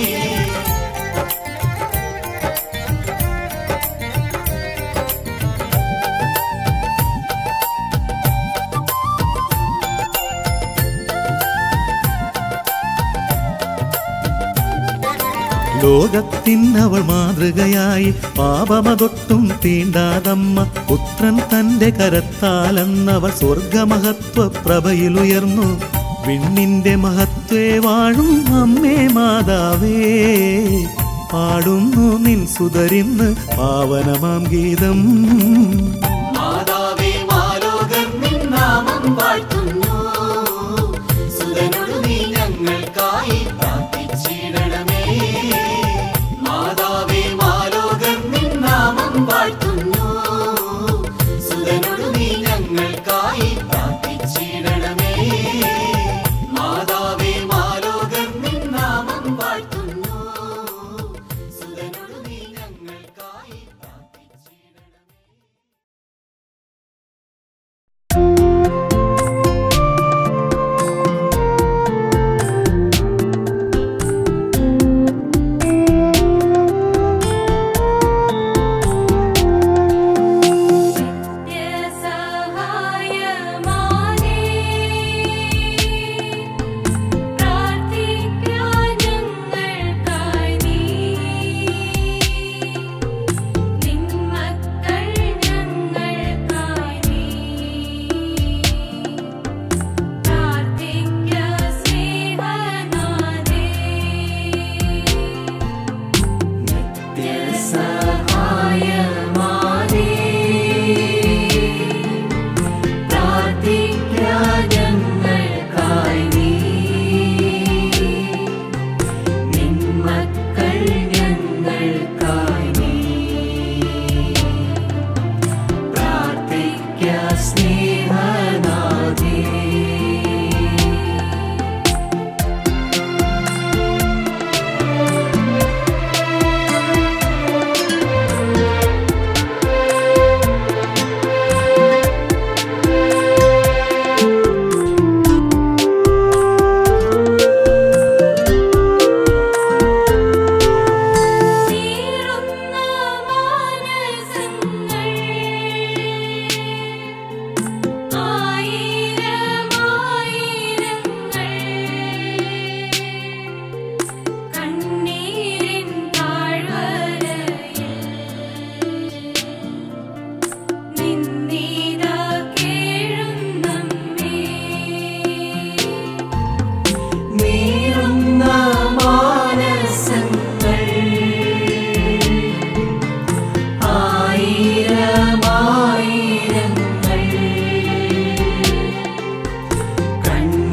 ലോകത്തിനവൾ മാതൃകയായി പാപമതൊട്ടും തീണ്ടാതമ്മ പുത്രൻ തന്റെ കരത്താലെന്നവൾ സ്വർഗമഹത്വ പ്രഭയിലുയർന്നു വിണ്ണിന്റെ മഹത്വേ വാഴും അമ്മേ മാതാവേ പാടുന്നു നിൻ സുതരിന്ന് പാവനമാം ഗീതം മാതാവേ മാലോകർ നിന്നാമം വാഴ്ത്തുന്നു സുതനോട് നീ ഞങ്ങൾക്കായി പ്രാർത്ഥിച്ചിടണമേ മാതാവേ മാലോകർ നിന്നാമം വാഴ്ത്തുന്നു സുതനോട് നീ ഞങ്ങൾക്കായി പ്രാർത്ഥിച്ചിടണമേ മാതാവേ മാലോകർ നിന്നാമം വാഴ്ത്തുന്നു സുതനോട് നീ ഞങ്ങൾക്കായി പ്രാർത്ഥിച്ചിടണമേ ും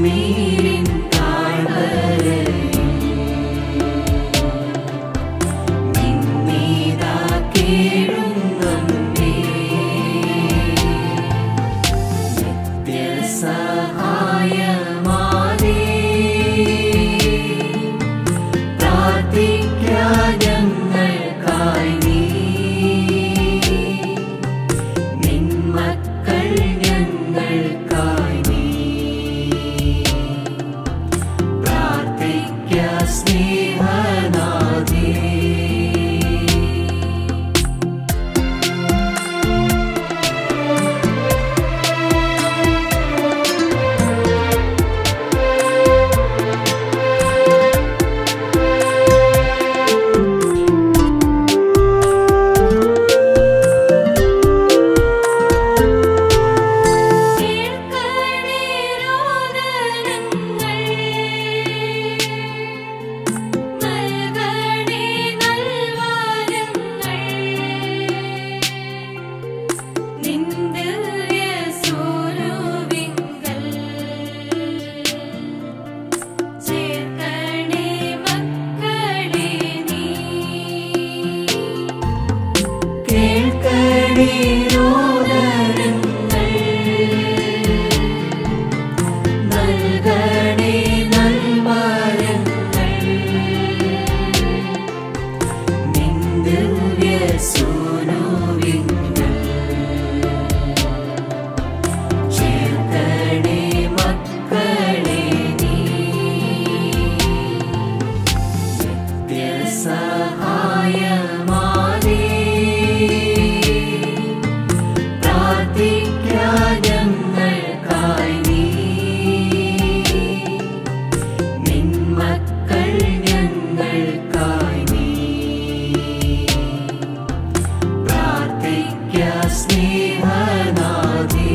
കണ്ണീരിൻ താഴ്വരയിൽ നിന്നീതാ കേഴുന്നമ്മേ നിത്യസഹായമാനേ പ്രാർത്ഥിക്കാൻ ഞങ്ങൾക്കായി നീ നിൻ മക്കൾ ഞങ്ങൾക്കായി നീ പ്രാർത്ഥിക്ക സ്നേഹനാഥേ കേൾക്കണേ രോദനങ്ങൾ നൽകണേ നൽവരങ്ങൾ നിന്റെ യസൂരുവിങ്കൽ ചേർക്കണേ മക്കളെ നീ കേൾക്കണേ രോദനങ്ങൾ നൽകണേ നൽമരങ്ങൾ നിന്ദിവ്യ സൂനുവിങ്ങൾ ചേർക്കണേ മക്കളെ നീ നിത്യസഹായമാനേ പ്രാർത്ഥിക്കാൻ ഞങ്ങൾക്കായി നീ നിൻ മക്കൾ ഞങ്ങൾക്കായി നീ പ്രാർത്ഥിക്ക സ്നേഹനാഥേ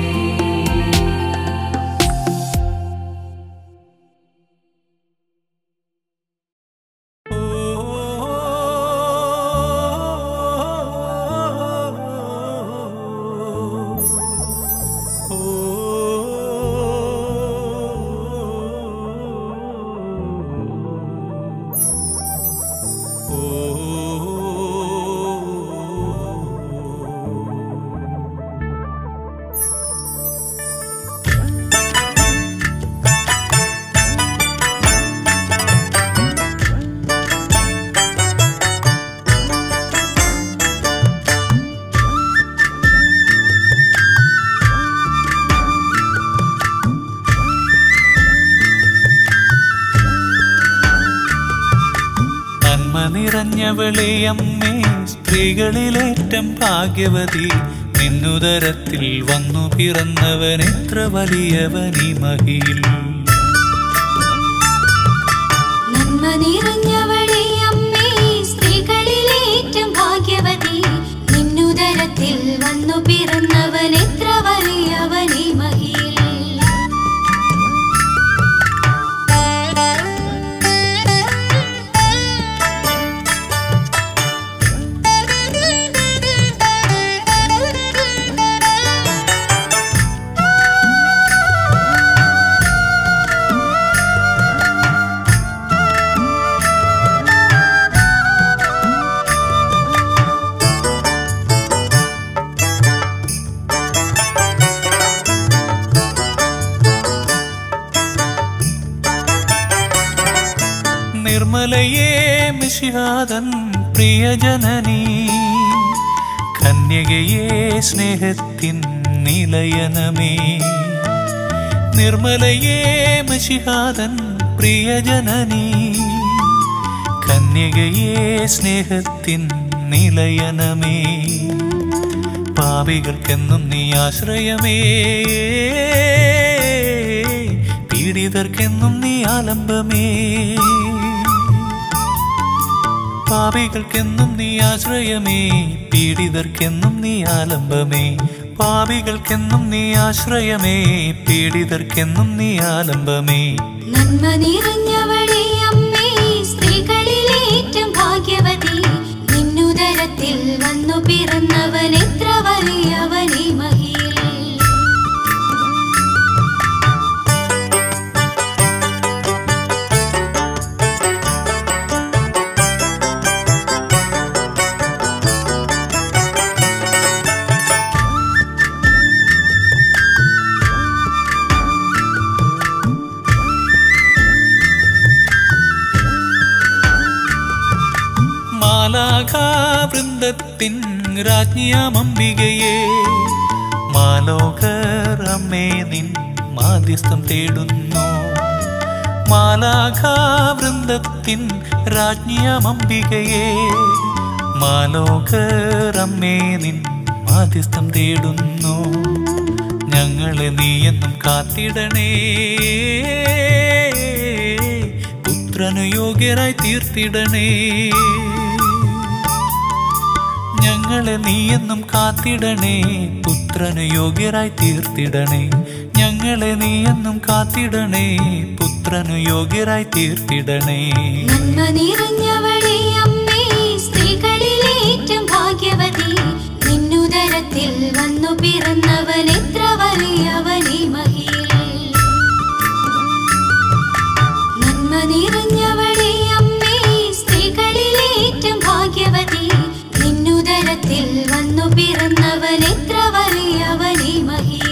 നന്മ നിറഞ്ഞവളെ അമ്മേ സ്ത്രീകളിലേറ്റം ഭാഗ്യവതി നിന്നുദരത്തിൽ വന്നു പിറന്നവൻ എത്ര വലിയവനീ മഹിയിൽ നന്മ നിറഞ്ഞവളെ അമ്മേ സ്ത്രീകളിലേറ്റം ഭാഗ്യവതി നിന്നുദരത്തിൽ വന്നു പിറന്നവൻ എത്ര വലിയവനെ മഹിയിൽ നിർമ്മലയേ മിശിഹാതൻ പ്രിയജനനീ കന്യകയേ സ്നേഹത്തിൻ നിലയനമേ നിർമ്മലയേ മിശിഹാതൻ പ്രിയജനനീ കന്യകയേ സ്നേഹത്തിൻ നിലയനമേ പാപികൾക്കെന്നും നീ ആശ്രയമേ പീഡിതർക്കെന്നും നീ ആലംബമേ പാപികൾക്കെന്നും നീ ആശ്രയമേ പീഡിതർക്കെന്നും നീ ആലംബമേ പാപികൾക്കെന്നും നീ ആശ്രയമേ പീഡിതർക്കെന്നും നീ ആലംബമേ നന്മ നിറഞ്ഞവളെ അമ്മേ സ്ത്രീകളിലേറ്റം ഭാഗ്യവതി നിന്നുദരത്തിൽ വന്നു പിറന്നവൻ എത്ര വലിയവനെ മഹിയിൽ മാലാഖാവൃന്ദത്തിൻ രാജ്ഞിയാമംബികയെ മാലോകർ അമ്മേ നിൻ മാധ്യസ്ഥം തേടുന്നു മാലാഖാവൃന്ദത്തിൻ രാജ്ഞിയാമംബികയെ മാലോകർ അമ്മേ നിൻ മാധ്യസ്ഥം തേടുന്നു ഞങ്ങളെ നീയെന്നും കാത്തിടണേ പുത്രനു യോഗ്യരായി തീർത്തിടണേ ഞങ്ങളെ നീയെന്നും കാത്തിടണേ പുത്രനു യോഗ്യരായി തീർത്തിടണേ ഞങ്ങളെ നീയെന്നും കാത്തിടണേ പുത്രനു യോഗ്യരായി തീർത്തിടണേ നന്മ നിറഞ്ഞവളെ അമ്മേ സ്ത്രീകളിലേറ്റം ഭാഗ്യവതി നിന്നുദരത്തിൽ വന്നു പിറന്നവൻ എത്ര വലിയവനെ മഹിയിൽ നന്മ നിറഞ്ഞവളെ അമ്മേ സ്ത്രീകളിലേറ്റം ഭാഗ്യവതി നിന്നുദരത്തിൽ വന്നു പിറന്നവൻ എത്ര വലിയവനെ മഹിയിൽ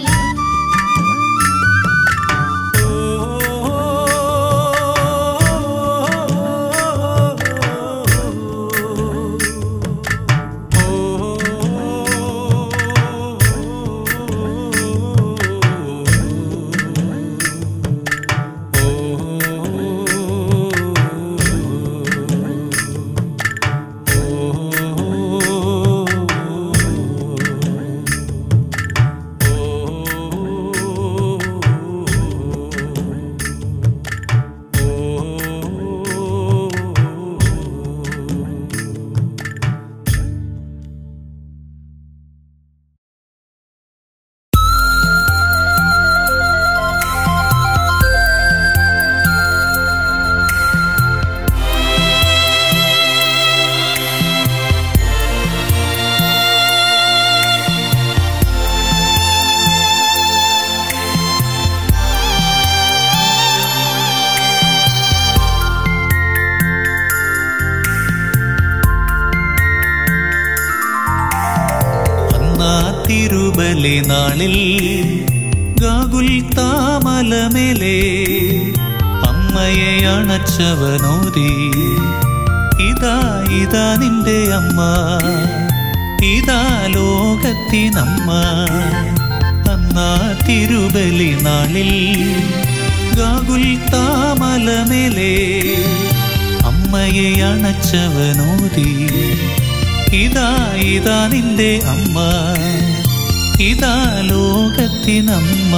അന്നാ തിരുബലി നാളിൽ ഗാകുൽ താമലമേലെ അമ്മയെ അണച്ചവനോതി ഇതാ ഇതാ നിന്റെ അമ്മ ഇതാ ലോകത്തിനമ്മ അന്നാ തിരുബലി നാളിൽ ഗാകുൽ താമലമേലെ അമ്മയെ അണച്ചവനോതി ഇതാ ഇതാ നിന്റെ അമ്മ ഇതാ ലോകത്തിനമ്മ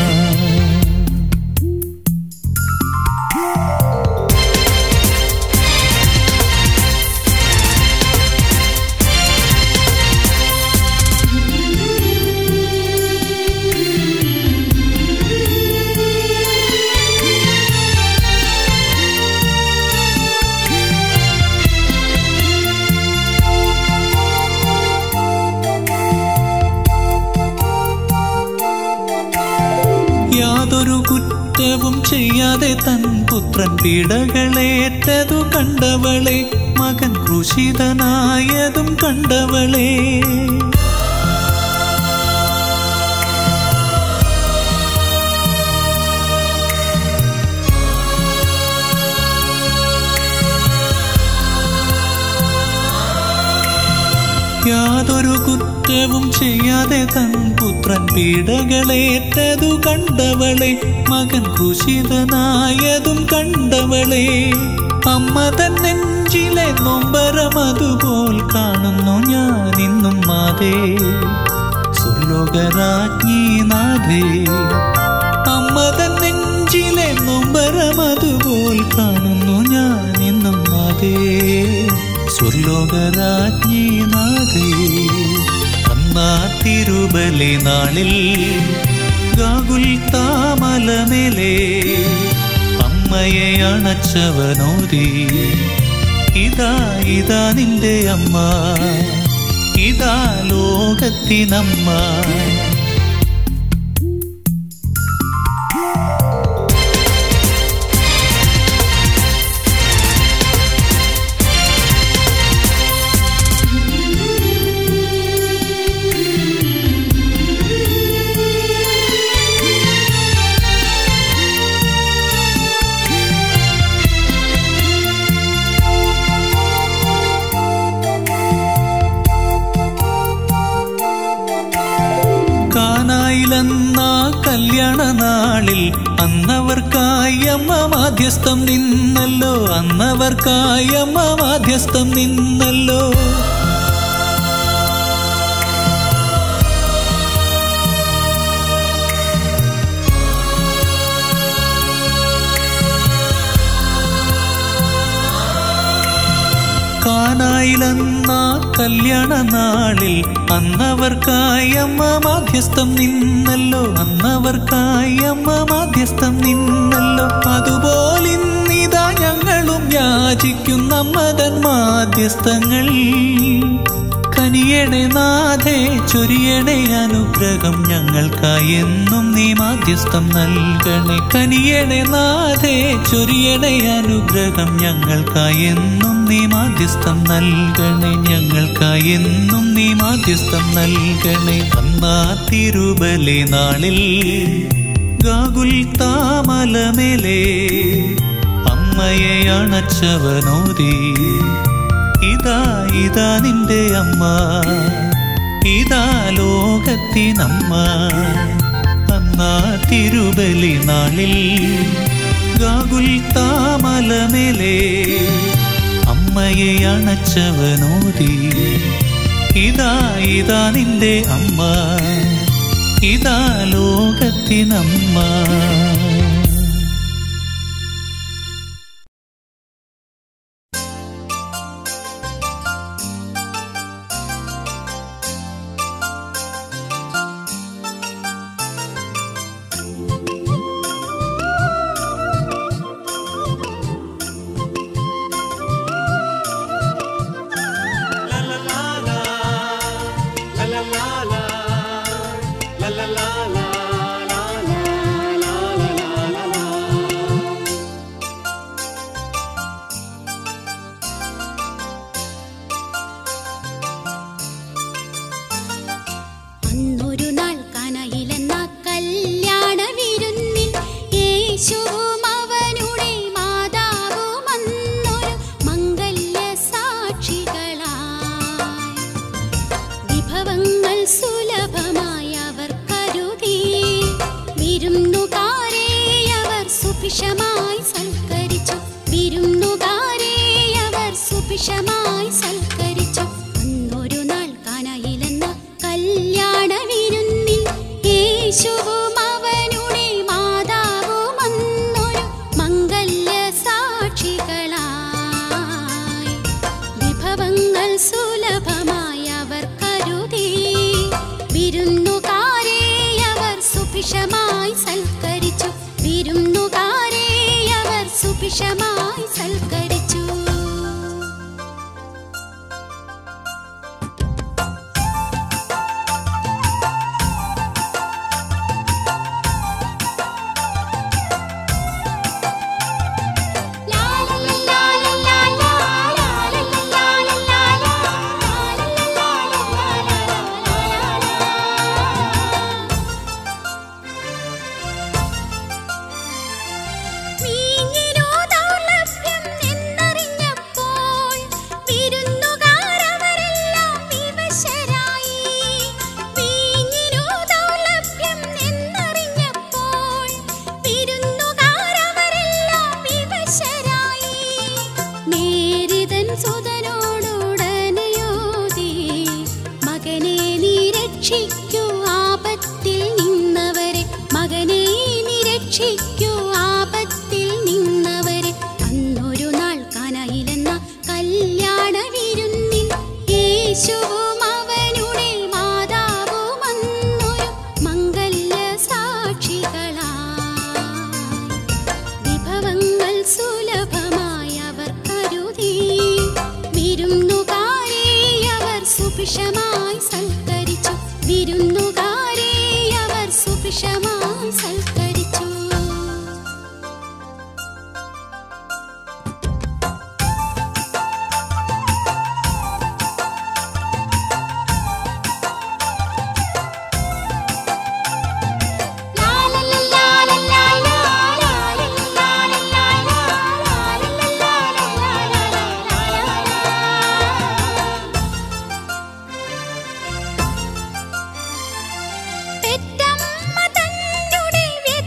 യാതൊരു കുറ്റവും ചെയ്യാതെ തൻ പുത്രൻ പീഡകളേറ്റതു കണ്ടവളെ മകൻ ക്രൂശിതനായതും കണ്ടവളെ യാതൊരു കുറ്റവും ചെയ്യാതെ തൻ പുത്രൻ പീഡകളേറ്റതു കണ്ടവളെ മകൻ കുശിതനായതും കണ്ടവളെ അമ്മ തൻ നെഞ്ചിലെ നൊമ്പരം അതുപോൽ കാണുന്നു ഞാൻ ഇന്നും മാതേ സുലോകരാജ്ഞി നാഥേ അമ്മ തൻ നെഞ്ചിലെ നൊമ്പരം അതുപോൽ കാണുന്നു ഞാൻ ഇന്നും മാതേ സ്വർലോകരാജ്ഞി നാഥേ അന്നാ തിരുബലി നാളിൽ ഗാകുൽ താമലമേലെ അമ്മയെ അണച്ചവനോതി ഇതാ ഇതാ നിന്റെ അമ്മ ഇതാ ലോകത്തിനമ്മ അന്നവർക്കായി അമ്മ മാധ്യസ്ഥം നിന്നല്ലോ അന്നവർക്കായി അമ്മ മാധ്യസ്ഥം നിന്നല്ലോ കാനായിലെന്ന കല്യാണ നാളിൽ അന്നവർക്കായി അമ്മ മാധ്യസ്ഥം നിന്നല്ലോ അന്നവർക്കായി അമ്മ മാധ്യസ്ഥം നിന്നല്ലോ അതുപോലിന്നിതാ ഞങ്ങളും യാചിക്കുന്ന അമ്മതൻ മാധ്യസ്ഥങ്ങൾ കനിയണേ നാഥേ ചൊരിയണേ അനുഗ്രഹം ഞങ്ങൾക്കായി എന്നും നീ മാധ്യസ്ഥം നൽകണേ കനിയണേ നാഥേ ചൊരിയണേ അനുഗ്രഹം ഞങ്ങൾക്കായി എന്നും നീ മാധ്യസ്ഥം നൽകണേ ഞങ്ങൾക്കായി എന്നും നീ മാധ്യസ്ഥം നൽകണേ അന്നാ തിരുബലി നാളിൽ ഗാകുൽ താമലമേലേ അമ്മയെ അണച്ചവനോദി ഇതാ ഇതാ നിന്റെ അമ്മ ഇതാ ലോകത്തിനമ്മ അന്നാ തിരുബലി നാളിൽ ഗാകുൽ താമലമേലേ അമ്മയെ അണച്ചവനോദി ഇതാ ഇതാ നിന്റെ അമ്മ ഇതാ ലോകത്തിനമ്മ അന്നൊരു നാൾ കനയിലെന്ന കല്യാണ വിരുന്നിൽ യേശുവും അവനുടെ മാതാവും അന്നൊരു മംഗല്യ സാക്ഷികളായി വിഭവങ്ങൾ സുലഭമായി അവർ കരുതി വിരുന്നുകാരെ അവർ സുഭിക്ഷമായി സൽക്കരിച്ചു വിരുന്നുകാരെ അവർ സുഭിക്ഷമായി സൽക്കരിച്ചു അന്നൊരു നാൾ കനയിലെന്ന കല്യാണ വിരുന്നിൽ യേശുവും അവനുടെ മാതാവും അന്നൊരു മംഗല്യ സാക്ഷികളായി വിഭവങ്ങൾ സുലഭമായി അവർ കരുതി വിരുന്നുകാരെ അവർ സുഭിക്ഷമായി സൽക്കരിച്ചു വിരുന്നുകാരെ അവർ സുഭിക്ഷമായി സൽക്കരിച്ചു വീഞ്ഞിനോ ദൗർലഭ്യം എന്നറിഞ്ഞപ്പോൾ വിരുന്നുകാരവരെല്ലാം വിവശരായി വീഞ്ഞിനോ ദൗർലഭ്യം എന്നറിഞ്ഞപ്പോൾ വിരുന്നുകാരവരെല്ലാം വിവശരായി നേരിതൻ സുതനോടുടനയോതി മകനെ നീ രക്ഷിക്കൂ ആപത്തിൽ നിന്നവരെ മകനെ നീ രക്ഷിക്കൂ ആപത്തിൽ നിന്നവരെ അന്നൊരു നാൾ കനയിലെന്ന കല്യാണ വിരുന്നിൽ യേശുവും അവനുടെ മാതാവും അന്നൊരു മംഗല്യ സാക്ഷികളായി വിഭവങ്ങൾ സുലഭമായി അവർ കരുതി വിരുന്നുകാരെ അവർ സുഭിക്ഷമായി സൽക്കരിച്ചു വിരുന്നുകാരെ അവർ സുഭിക്ഷമായി സൽക്കരിച്ചു പെറ്റമ്മ തന്നുടെ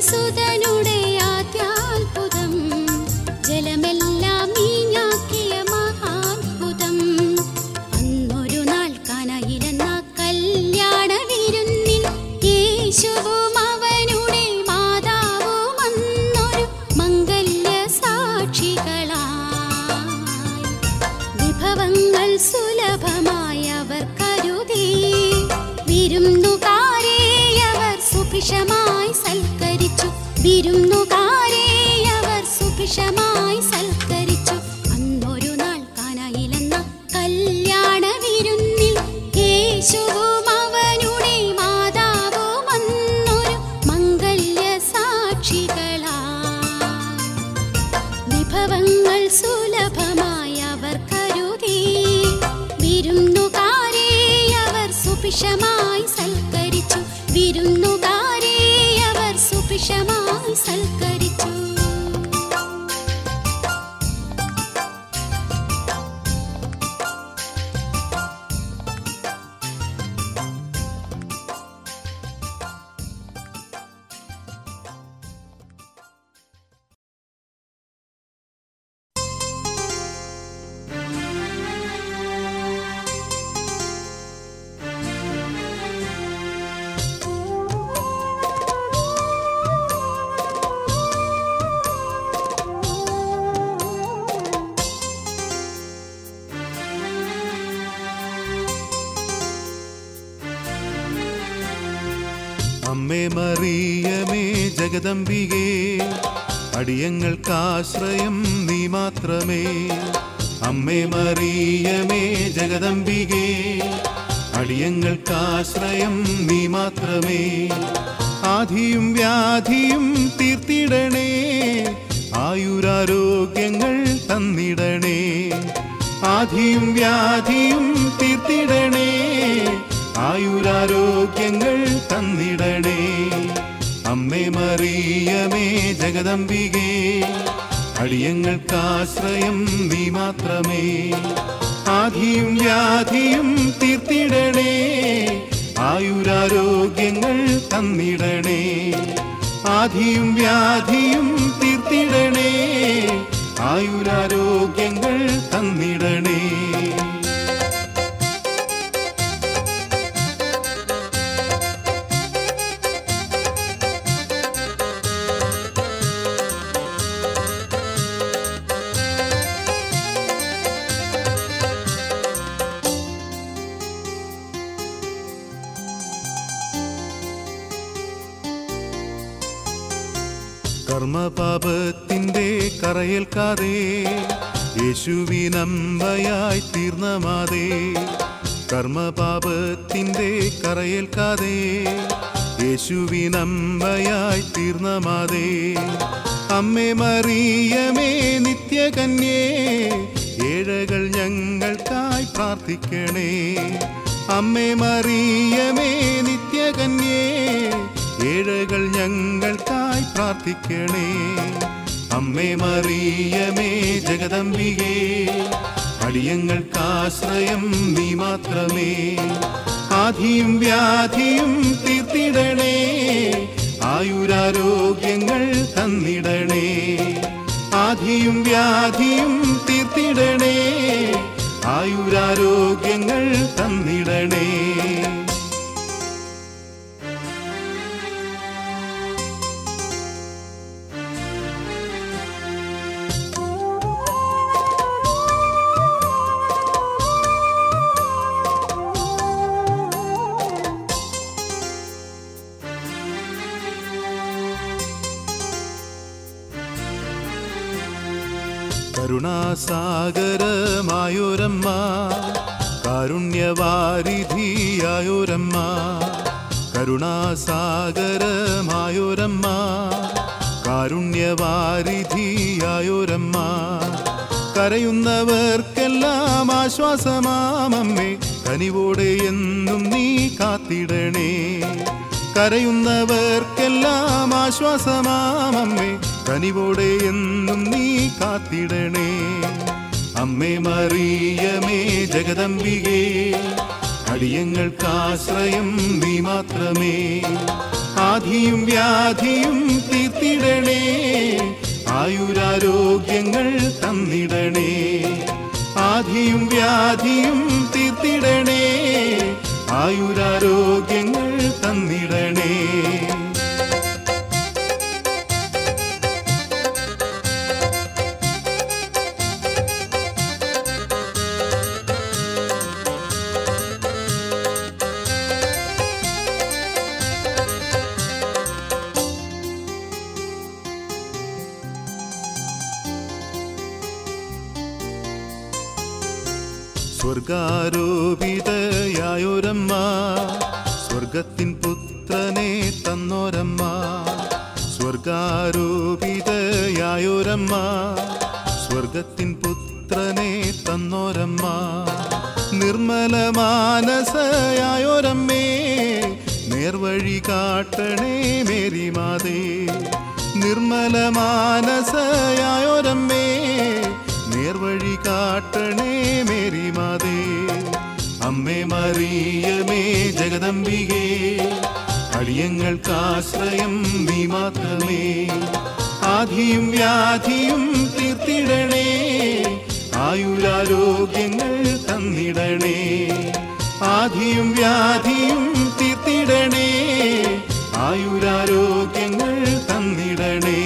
സുതനുടെ ആദ്യാത്ഭുതം ജലമെല്ലാം നീഞ്ഞാക്കിയ മഹാത്ഭുതം അന്നൊരു നാൾ കനയിലെന്ന കല്യാണ വിരുന്നിൽ യേശുവും അവനുടെ മാതാവും അന്നൊരു മംഗല്യ സാക്ഷികളായി വിഭവങ്ങൾ സുലഭമായി അവർ കരുതി വിരുന്നുകാരെ അവർ സുഭിഷമായി സൽക്കരിച്ചു വിരുന്നുകാരെ അവർ സുഭിഷമായി സൽക്കരിച്ചു അന്നൊരു നാൾ കാനായിലെന്ന കല്യാണ വിരുന്നിൽ യേശുവും അവനുടെ മാതാവും അന്നൊരു മംഗല്യ സാക്ഷികളായി വിഭവങ്ങൾ സുലഭമായി അവർ കരുതി വിരുന്നുകാരെ അവർ സുഭിഷമായി സൽക്കരിച്ചു വിരുന്നുകാരെ അവർ സുഭിഷമായി സൽക്കരിച്ചു അമ്മേ മറിയമേ ജഗദംബികേ അടിയങ്ങൾക്കാശ്രയം നീ മാത്രമേ അമ്മേ മറിയമേ ജഗദംബികേ അടിയങ്ങൾക്കാശ്രയം നീ മാത്രമേ ആധിയും വ്യാധിയും തീർത്തിടണേ ആയുരാരോഗ്യങ്ങൾ തന്നിടണേ ആധിയും വ്യാധിയും തീർത്തിടണേ ആയുരാരോഗ്യങ്ങൾ തന്നിടണേ അമ്മേ മറിയമേ ജഗദംബികേ അടിയങ്ങൾക്കാശ്രയം നീ മാത്രമേ ആധിയും വ്യാധിയും തീർത്തിടണേ ആയുരാരോഗ്യങ്ങൾ തന്നിടണേ ആധിയും വ്യാധിയും തീർത്തിടണേ ആയുരാരോഗ്യങ്ങൾ തന്നിടണേ കർമ്മപാപത്തിന്റെ കറയേൽക്കാതെ യേശുവിനമ്പയായി തീർന്ന മാതേ കർമ്മപാപത്തിന്റെ കറയേൽക്കാതെ യേശുവിനമ്പയായി തീർന്ന മാതേ അമ്മേ മറിയമേ നിത്യകന്യേ ഏഴകൾ ഞങ്ങൾക്കായി പ്രാർത്ഥിക്കണേ അമ്മേ മറിയമേ നിത്യകന്യേ ഏഴകൾ ഞങ്ങൾക്കായി പ്രാർത്ഥിക്കണേ അമ്മേ മറിയമേ ജഗദംബികേ അടിയങ്ങൾക്കാശ്രയം നീ മാത്രമേ ആധിയും വ്യാധിയും തീർത്തിടണേ ആയുരാരോഗ്യങ്ങൾ തന്നിടണേ ആധിയും വ്യാധിയും തീർത്തിടണേ ആയുരാരോഗ്യങ്ങൾ തന്നിടണേ കരുണാസാഗരമായൊരമ്മ കാരുണ്യവാരിധിയായൊരമ്മ കരുണാസാഗരമായൊരമ്മ കാരുണ്യവാരിധിയായൊരമ്മ കരയുന്നവർക്കെല്ലാം ആശ്വാസമാമമ്മേ കനിവോടെ എന്നും നീ കാത്തിടണേ കരയുന്നവർക്കെല്ലാം ആശ്വാസമാമമ്മേ കനിവോടെ എന്നും നീ കാത്തിടണേ അമ്മേ മറിയമേ ജഗദംബികേ അടിയങ്ങൾക്കാശ്രയം നീ മാത്രമേ ആധിയും വ്യാധിയും തീർത്തിടണേ ആയുരാരോഗ്യങ്ങൾ തന്നിടണേ ആധിയും വ്യാധിയും തീർത്തിടണേ ആയുരാരോഗ്യങ്ങൾ തന്നിടണേ സ്വർഗാരോപിതയായൊരമ്മ സ്വർഗത്തിൻ പുത്രനെ തന്നോരമ്മ സ്വർഗാരോപിതയായൊരമ്മ സ്വർഗത്തിൻ പുത്രനെ തന്നോരമ്മ നിർമ്മല മാനസയായൊരമ്മേ നേർവഴി കാട്ടണേ മേരിമാതേ നിർമ്മല മാനസയായൊരമ്മേ നേർവഴി കാട്ടണേ മേരിമാതേ അമ്മേ മറിയമേ ജഗദംബികേ അടിയങ്ങൾക്കാശ്രയം നീ മാത്രമേ ആധിയും വ്യാധിയും തീർത്തിടണേ ആയുരാരോഗ്യങ്ങൾ തന്നിടണേ ആധിയും വ്യാധിയും തീർത്തിടണേ ആയുരാരോഗ്യങ്ങൾ തന്നിടണേ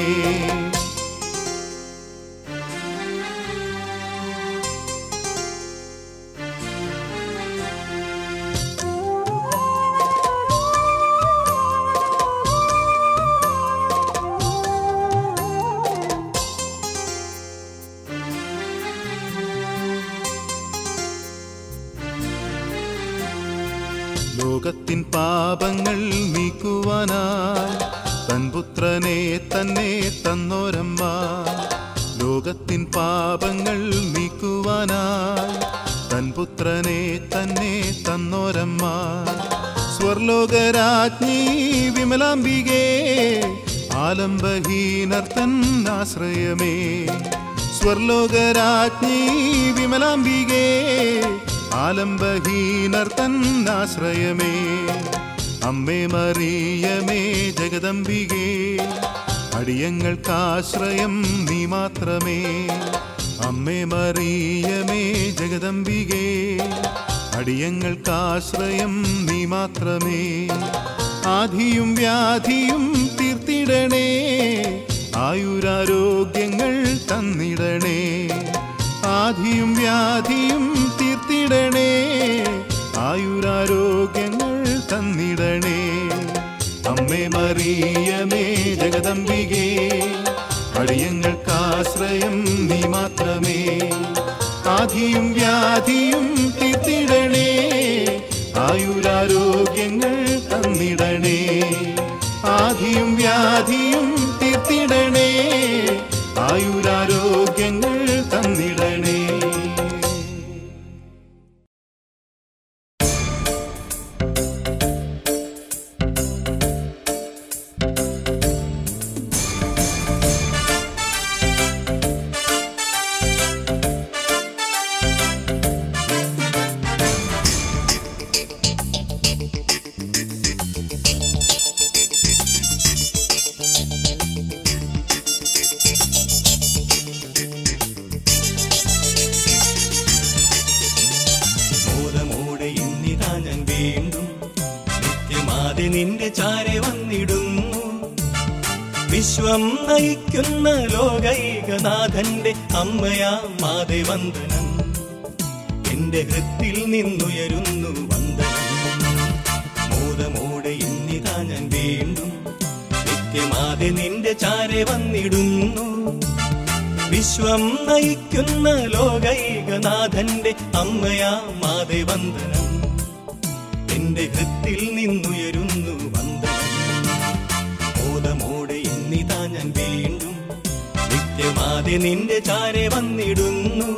ലോകത്തിൻ പാപങ്ങൾ നീക്കുവാനായി തൻപുത്രനെ തന്നെ തന്നോരമ്മ ലോകത്തിൻ പാപങ്ങൾ നീക്കുവാനായി തൻപുത്രനെ തന്നെ തന്നോരമ്മ സ്വർലോകരാജ്ഞി വിമലാംബികേ ആലംബഹീനർത്തൻ ആശ്രയമേ സ്വർലോകരാജ്ഞി വിമലാംബികേ ആലംബഹീനർ തന്നാശ്രയമേ അമ്മേ മറിയമേ ജഗദംബികേ അടിയങ്ങൾക്കാശ്രയം നീ മാത്രമേ അമ്മേ മറിയമേ ജഗദംബികേ അടിയങ്ങൾക്കാശ്രയം നീ മാത്രമേ ആധിയും വ്യാധിയും തീർത്തിടണേ ആയുരാരോഗ്യങ്ങൾ തന്നിടണേ ആധിയും വ്യാധിയും തീർത്തിടണേ ആയുരാരോഗ്യങ്ങൾ തന്നിടണേ അമ്മേ മറിയമേ ജഗദംബികേ അടിയങ്ങൾക്കാശ്രയം നീ മാത്രമേ ആധിയും വ്യാധിയും തീർത്തിടണേ ആയുരാരോഗ്യങ്ങൾ തന്നിടണേ ആധിയും വ്യാധിയും തീർത്തിടണേ ആയുരാരോഗ്യങ്ങൾ തന്നിടണേ മോദമോടെ ഇന്നിതാ ഞാൻ വീണ്ടും നിത്യമാതെ നിന്റെ ചാരെ വന്നിടുന്നു വിശ്വം നയിക്കുന്ന ലോകൈകനാഥന്റെ അമ്മയാ മാതെ വന്ദനം എന്റെ ഹൃത്തിൽ നിന്നുയരുന്നു വന്ദനം മോദമോടെ ഇന്നിതാ ഞാൻ വീണ്ടും നിത്യമാതെ നിന്റെ ചാരെ വന്നിടുന്നു വിശ്വം നയിക്കുന്ന ലോകൈകനാഥന്റെ അമ്മയാ മാതെ വന്ദനം എന്റെ ഹൃത്തിൽ നിന്നുയരുന്നു വന്ദനം മോദമോടെ ഇന്നിതാ ഞാൻ വീണ്ടും നിത്യമാതെ നിന്റെ ചാരെ വന്നിടുന്നു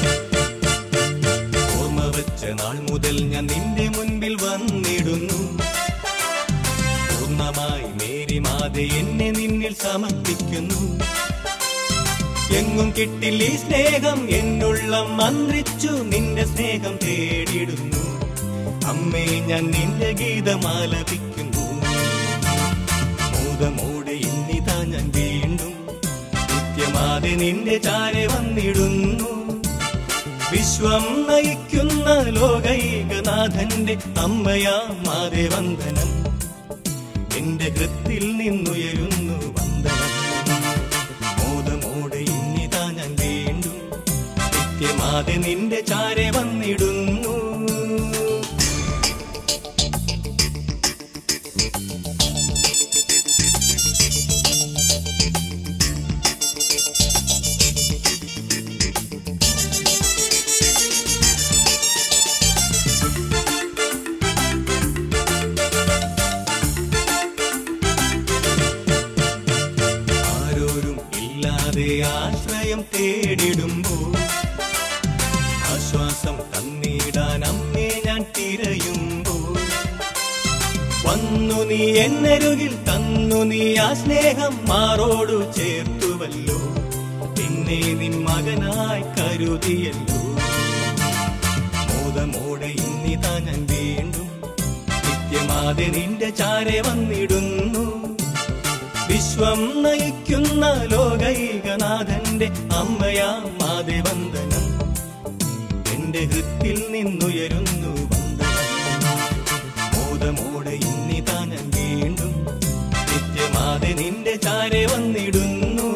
ഓർമ്മ വെച്ച നാൾ മുതൽ ഞാൻ നിന്റെ മുൻപിൽ വന്നിടുന്നു യാഗമായി മേരി മാതെ എന്നെ നിന്നിൽ സമർപ്പിക്കുന്നു എങ്ങും കിട്ടില്ല ഈ സ്നേഹം എന്നുള്ള മന്ത്രിച്ചു നിന്റെ സ്നേഹം തേടിയിടുന്നു അമ്മേ ഞാൻ നിന്റെ ഗീതമാലപിക്കുന്നു മോദമോടെ ഇന്നിതാ ഞാൻ വീണ്ടും നിത്യമാതെ നിന്റെ ചാരെ വന്നിടുന്നു വിശ്വം നയിക്കുന്ന ലോകൈകനാഥന്റെ അമ്മയാ മാതെ വന്ദനം എന്റെ കൃത്തിൽ നിന്നുയരുന്നു വന്ദനം മോദമോടെ ഇന്നിതാ ഞാൻ വീണ്ടും നിത്യമാതെ നിന്റെ ചാരെ വന്നിടുന്നു ആരോരും ഇല്ലാതെ ആശ്രയം തേടിടുമ്പോൾ ആശ്വാസം തന്നിടാൻ അമ്മേ ഞാൻ തിരയുമ്പോൾ വന്നു നീ എന്നരുകിൽ തന്നു നീ ആ സ്നേഹം മാറോടു ചേർത്തുവല്ലോ പിന്നെ നിൻ മകനായി കരുതിയല്ലോ മോദമോടെ ഇന്നിതാ ഞാൻ വീണ്ടും നിത്യമാതെ നിന്റെ ചാരെ വന്നിടുന്നു വിശ്വം നയിക്കുന്ന ലോകൈകനാഥന്റെ അമ്മയാ മാതെ വന്ദനം എന്റെ ഹൃത്തിൽ നിന്നുയരുന്നു വന്ദനം മോദമോടെ ഇന്നിതാ ഞാൻ വീണ്ടും നിത്യമാതെ നിന്റെ ചാരെ വന്നിടുന്നു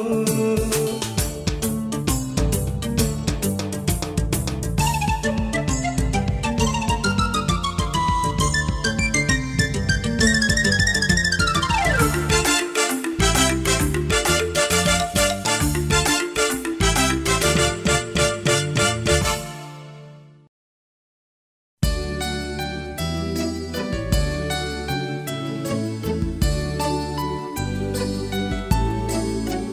ും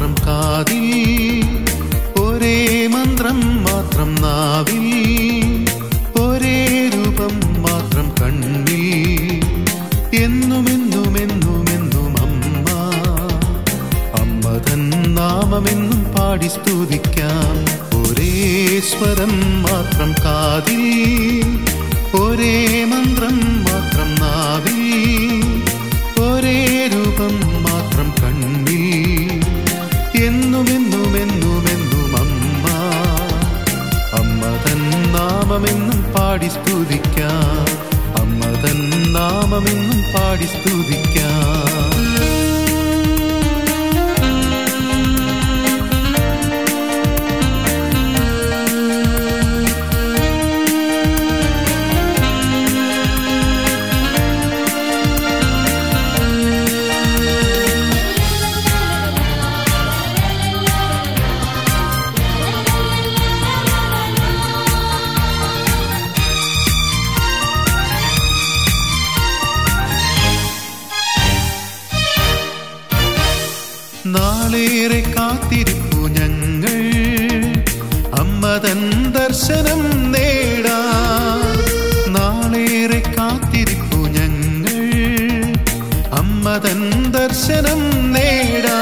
മാത്രം കാതിൽ ഒരേ മന്ത്രം മാത്രം നാവിൽ ഒരേ രൂപം മാത്രം കണ്ണിൽ എന്നുമെന്നുമെന്നുമെന്നും അമ്മ അമ്മ തൻ നാമമെന്നും പാടി സ്തുതിക്കാം ഒരേ സ്വരം മാത്രം കാതിൽ ഒരേ മന്ത്രം മാത്രം നാവിൽ ഒരേ രൂപം മാത്രം കണ്ണിൽ എന്നുമെന്നുമെന്നുമെന്നും അമ്മ അമ്മ തൻ നാമമെന്നും പാടി സ്തുതിക്കാം അമ്മ തൻ നാമമെന്നും പാടി സ്തുതിക്കാം നാളേറെ കാത്തിരിപ്പു ഞങ്ങൾ അമ്മതൻ ദർശനം നേടാ നാളേറെ കാത്തിരിപ്പു ഞങ്ങൾ അമ്മതൻ ദർശനം നേടാ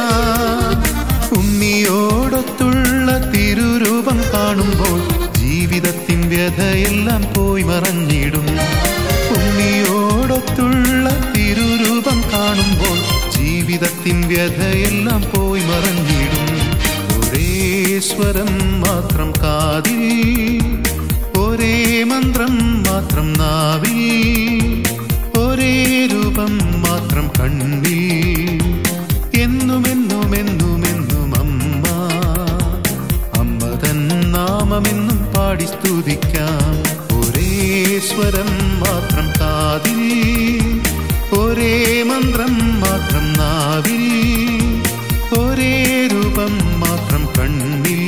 ഉണ്ണിയോടൊത്തുള്ള തിരുരൂപം കാണുമ്പോൾ ജീവിതത്തിൻ വ്യഥയെല്ലാം പോയി മറഞ്ഞിടും ഉണ്ണിയോടൊത്തുള്ള തിരുരൂപം കാണുമ്പോൾ ജീവിതത്തിൻ വ്യഥയെല്ലാം പോയി മറഞ്ഞിടും ഒരേ സ്വരം മാത്രം കാതിൽ ഒരേ മന്ത്രം മാത്രം നാവിൽ ഒരേ രൂപം മാത്രം കണ്ണിൽ എന്നുമെന്നുമെന്നുമെന്നും അമ്മ അമ്മ തൻ നാമമെന്നും പാടി സ്തുതിക്കാം ഒരേ സ്വരം മാത്രം കാതിൽ ഒരേ മന്ത്രം മാത്രം നാവിൽ ഒരേ രൂപം മാത്രം കണ്ണിൽ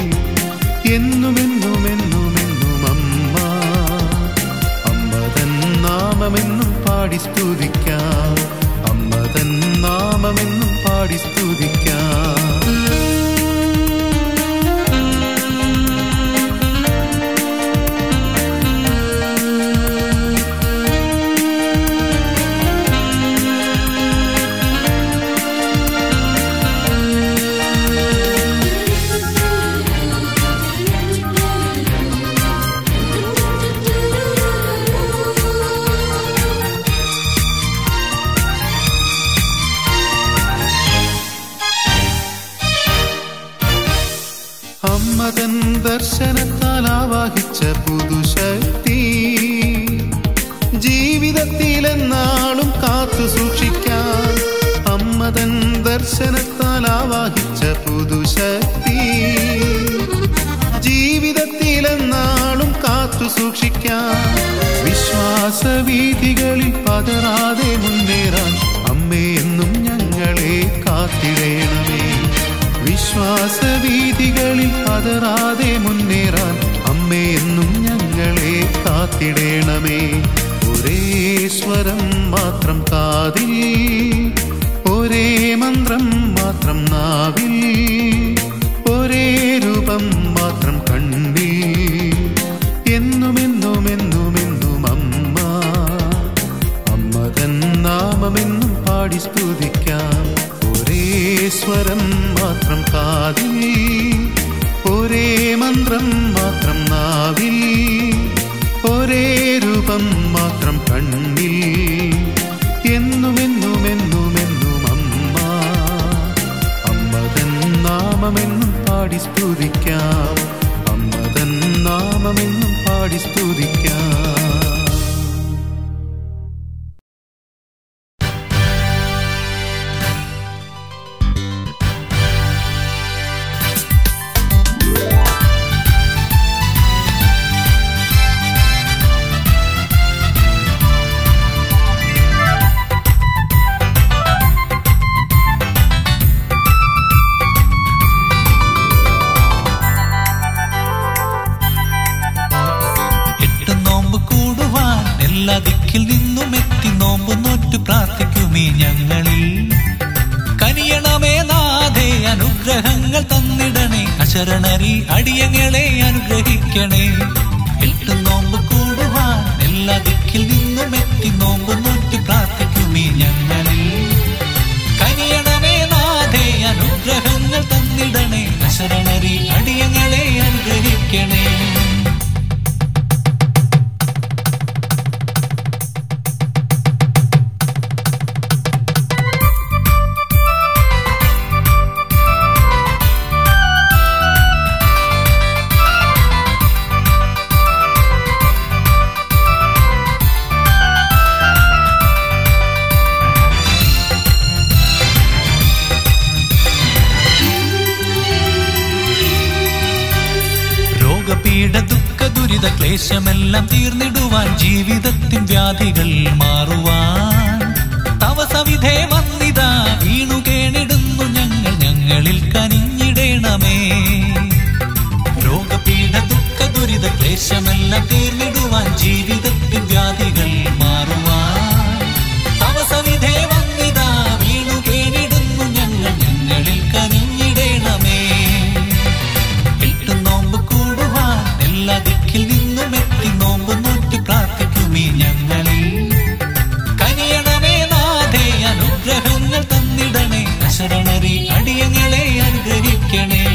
എന്നുമെന്നുമെന്നുമെന്നും അമ്മ അമ്മ തൻ നാമമെന്നും പാടി സ്തുതിക്കാം അമ്മ തൻ നാമമെന്നും പാടി സ്തുതിക്കാം അമ്മതൻ ദർശനത്താൽ ആവാഹിച്ച പുതുശക്തി ജീവിതത്തിലെന്നാളും കാത്തു സൂക്ഷിക്കാൻ അമ്മതൻ ദർശനത്താൽ ആവാഹിച്ച പുതുശക്തി ജീവിതത്തിലെന്നാളും കാത്തു സൂക്ഷിക്കാൻ വിശ്വാസവീഥികളിൽ പതറാതെ മുന്നേറാൻ അമ്മയെന്നും ഞങ്ങളെ കാത്തിടേണമേ വിശ്വാസവീഥികളിൽ പതറാതെ മുന്നേറാൻ അമ്മയെന്നും ഞങ്ങളെ കാത്തിടേണമേ ഒരേ സ്വരം മാത്രം കാതിൽ ഒരേ മന്ത്രം മാത്രം നാവിൽ ഒരേ രൂപം മാത്രം കണ്ണിൽ എന്നുമെന്നുമെന്നുമെന്നും അമ്മ അമ്മ തൻ നാമമെന്നും പാടി സ്തുതിക്കാം ഒരേ സ്വരം മാത്രം കാതിൽ ഒരേ മന്ത്രം മാത്രം നാവിൽ ഒരേ രൂപം മാത്രം കണ്ണിൽ എന്നുമെന്നുമെന്നുമെന്നും അമ്മ അമ്മ തൻ നാമമെന്നും പാടി സ്തുതിക്കാം അമ്മ തൻ നാമമെന്നും പാടി സ്തുതിക്കാം എട്ട് നോമ്പ് കൂടുവാൻ എല്ലാ ദിക്കിൽ നിന്നും എത്തി നോമ്പ് നോറ്റ് പ്രാർത്ഥിക്കുമേ ഞങ്ങളിൽ കനിയണമേ നാഥേ അനുഗ്രഹങ്ങൾ തന്നിടണേ അശരണരി അടിയങ്ങളെ അനുഗ്രഹിക്കണേ എട്ട് നോമ്പ് കൂടുവാൻ എല്ലാ ദിക്കിൽ നിന്നും എത്തി നോമ്പ് നോറ്റി പ്രാർത്ഥിക്കുമേ ഞങ്ങളിൽ കനിയണമേ നാഥേ അനുഗ്രഹങ്ങൾ തന്നിടണേ അശരണരി അടിയങ്ങളെ അനുഗ്രഹിക്കണേ രോഗപീഠ ദുഃഖ ദുരിത ക്ലേശമെല്ലാം തീർന്നിടുവാൻ ജീവിതത്തിൻ വ്യാധികൾ മാറുവാൻ തവസവിധേ വന്നിതാ വീണു കേണിടുന്നു ഞങ്ങൾ ഞങ്ങളിൽ കനിഞ്ഞിടേണമേ രോഗപീഠ ദുഃഖ ദുരിത ക്ലേശമെല്ലാം തീർന്നിടുവാൻ ജീവിതത്തിൻ വ്യാധികൾ മാറുവാൻ തവസവിധേ വന്നിതാ വീണു കേണിടുന്നു ഞങ്ങൾ ഞങ്ങളിൽ കനിഞ്ഞിടേണമേ എട്ട് നോമ്പ് കൂടുവാൻ എല്ലാ ദിക്കിൽ നിന്നും എത്തി നോമ്പ് നോറ്റി പ്രാർത്ഥിക്കുമേ ഞങ്ങളിൽ കനിയണമേ നാഥേ അനുഗ്രഹങ്ങൾ തന്നിടണേ അശരണരി അടിയങ്ങളെ അനുഗ്രഹിക്കണേ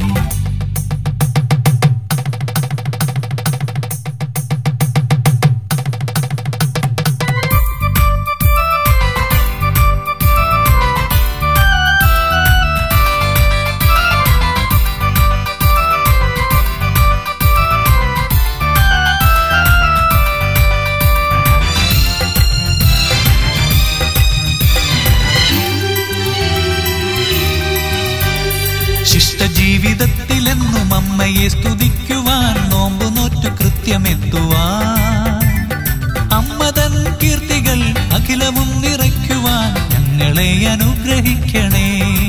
ശിഷ്ടജീവിതത്തിലെന്നും അമ്മയെ സ്തുതിക്കുവാൻ നോമ്പു നോറ്റു കൃത്യമെത്തുവാൻ അമ്മതൻ കീർത്തികൾ അഖിലവും നിറയ്ക്കുവാൻ ഞങ്ങളെ അനുഗ്രഹിക്കണേ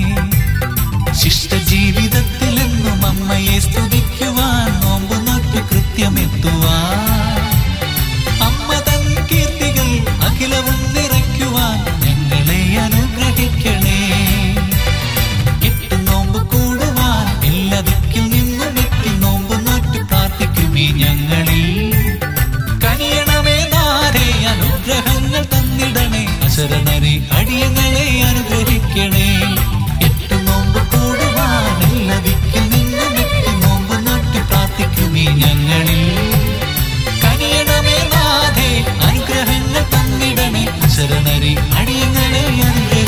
ശിഷ്ടജീവിതത്തിലെന്നും അമ്മയെ സ്തുതിക്കുവാൻ നോമ്പു നോറ്റു കൃത്യമെത്തുവാൻ അമ്മതൻ കീർത്തികൾ അഖിലവും നിറയ്ക്കുവാൻ ഞങ്ങളെ അനുഗ്രഹിക്കണേ എട്ട് നോമ്പ് കൂടുവാൻ എല്ലാ ദിക്കിൽ നിന്നും എത്തി നോമ്പ് നോറ്റി പ്രാർത്ഥിക്കുമേ ഞങ്ങളിൽ കനിയണമേ നാരേ അനുഗ്രഹങ്ങൾ തന്നിടണേ അശരണരെ അടിയങ്ങളെ അനുഗ്രഹിക്കണേ എട്ട് നോമ്പ് കൂടുവാൻ എല്ലാ ദിക്കിൽ നിന്നും എത്തി നോമ്പ് നോറ്റി പ്രാർത്ഥിക്കുമേ ഞങ്ങളിൽ കനിയണമേ നാഥേ അനുഗ്രഹങ്ങൾ തന്നിടണേ ശരണരി അടിയങ്ങളെ അനുഗ്രഹിക്കണേ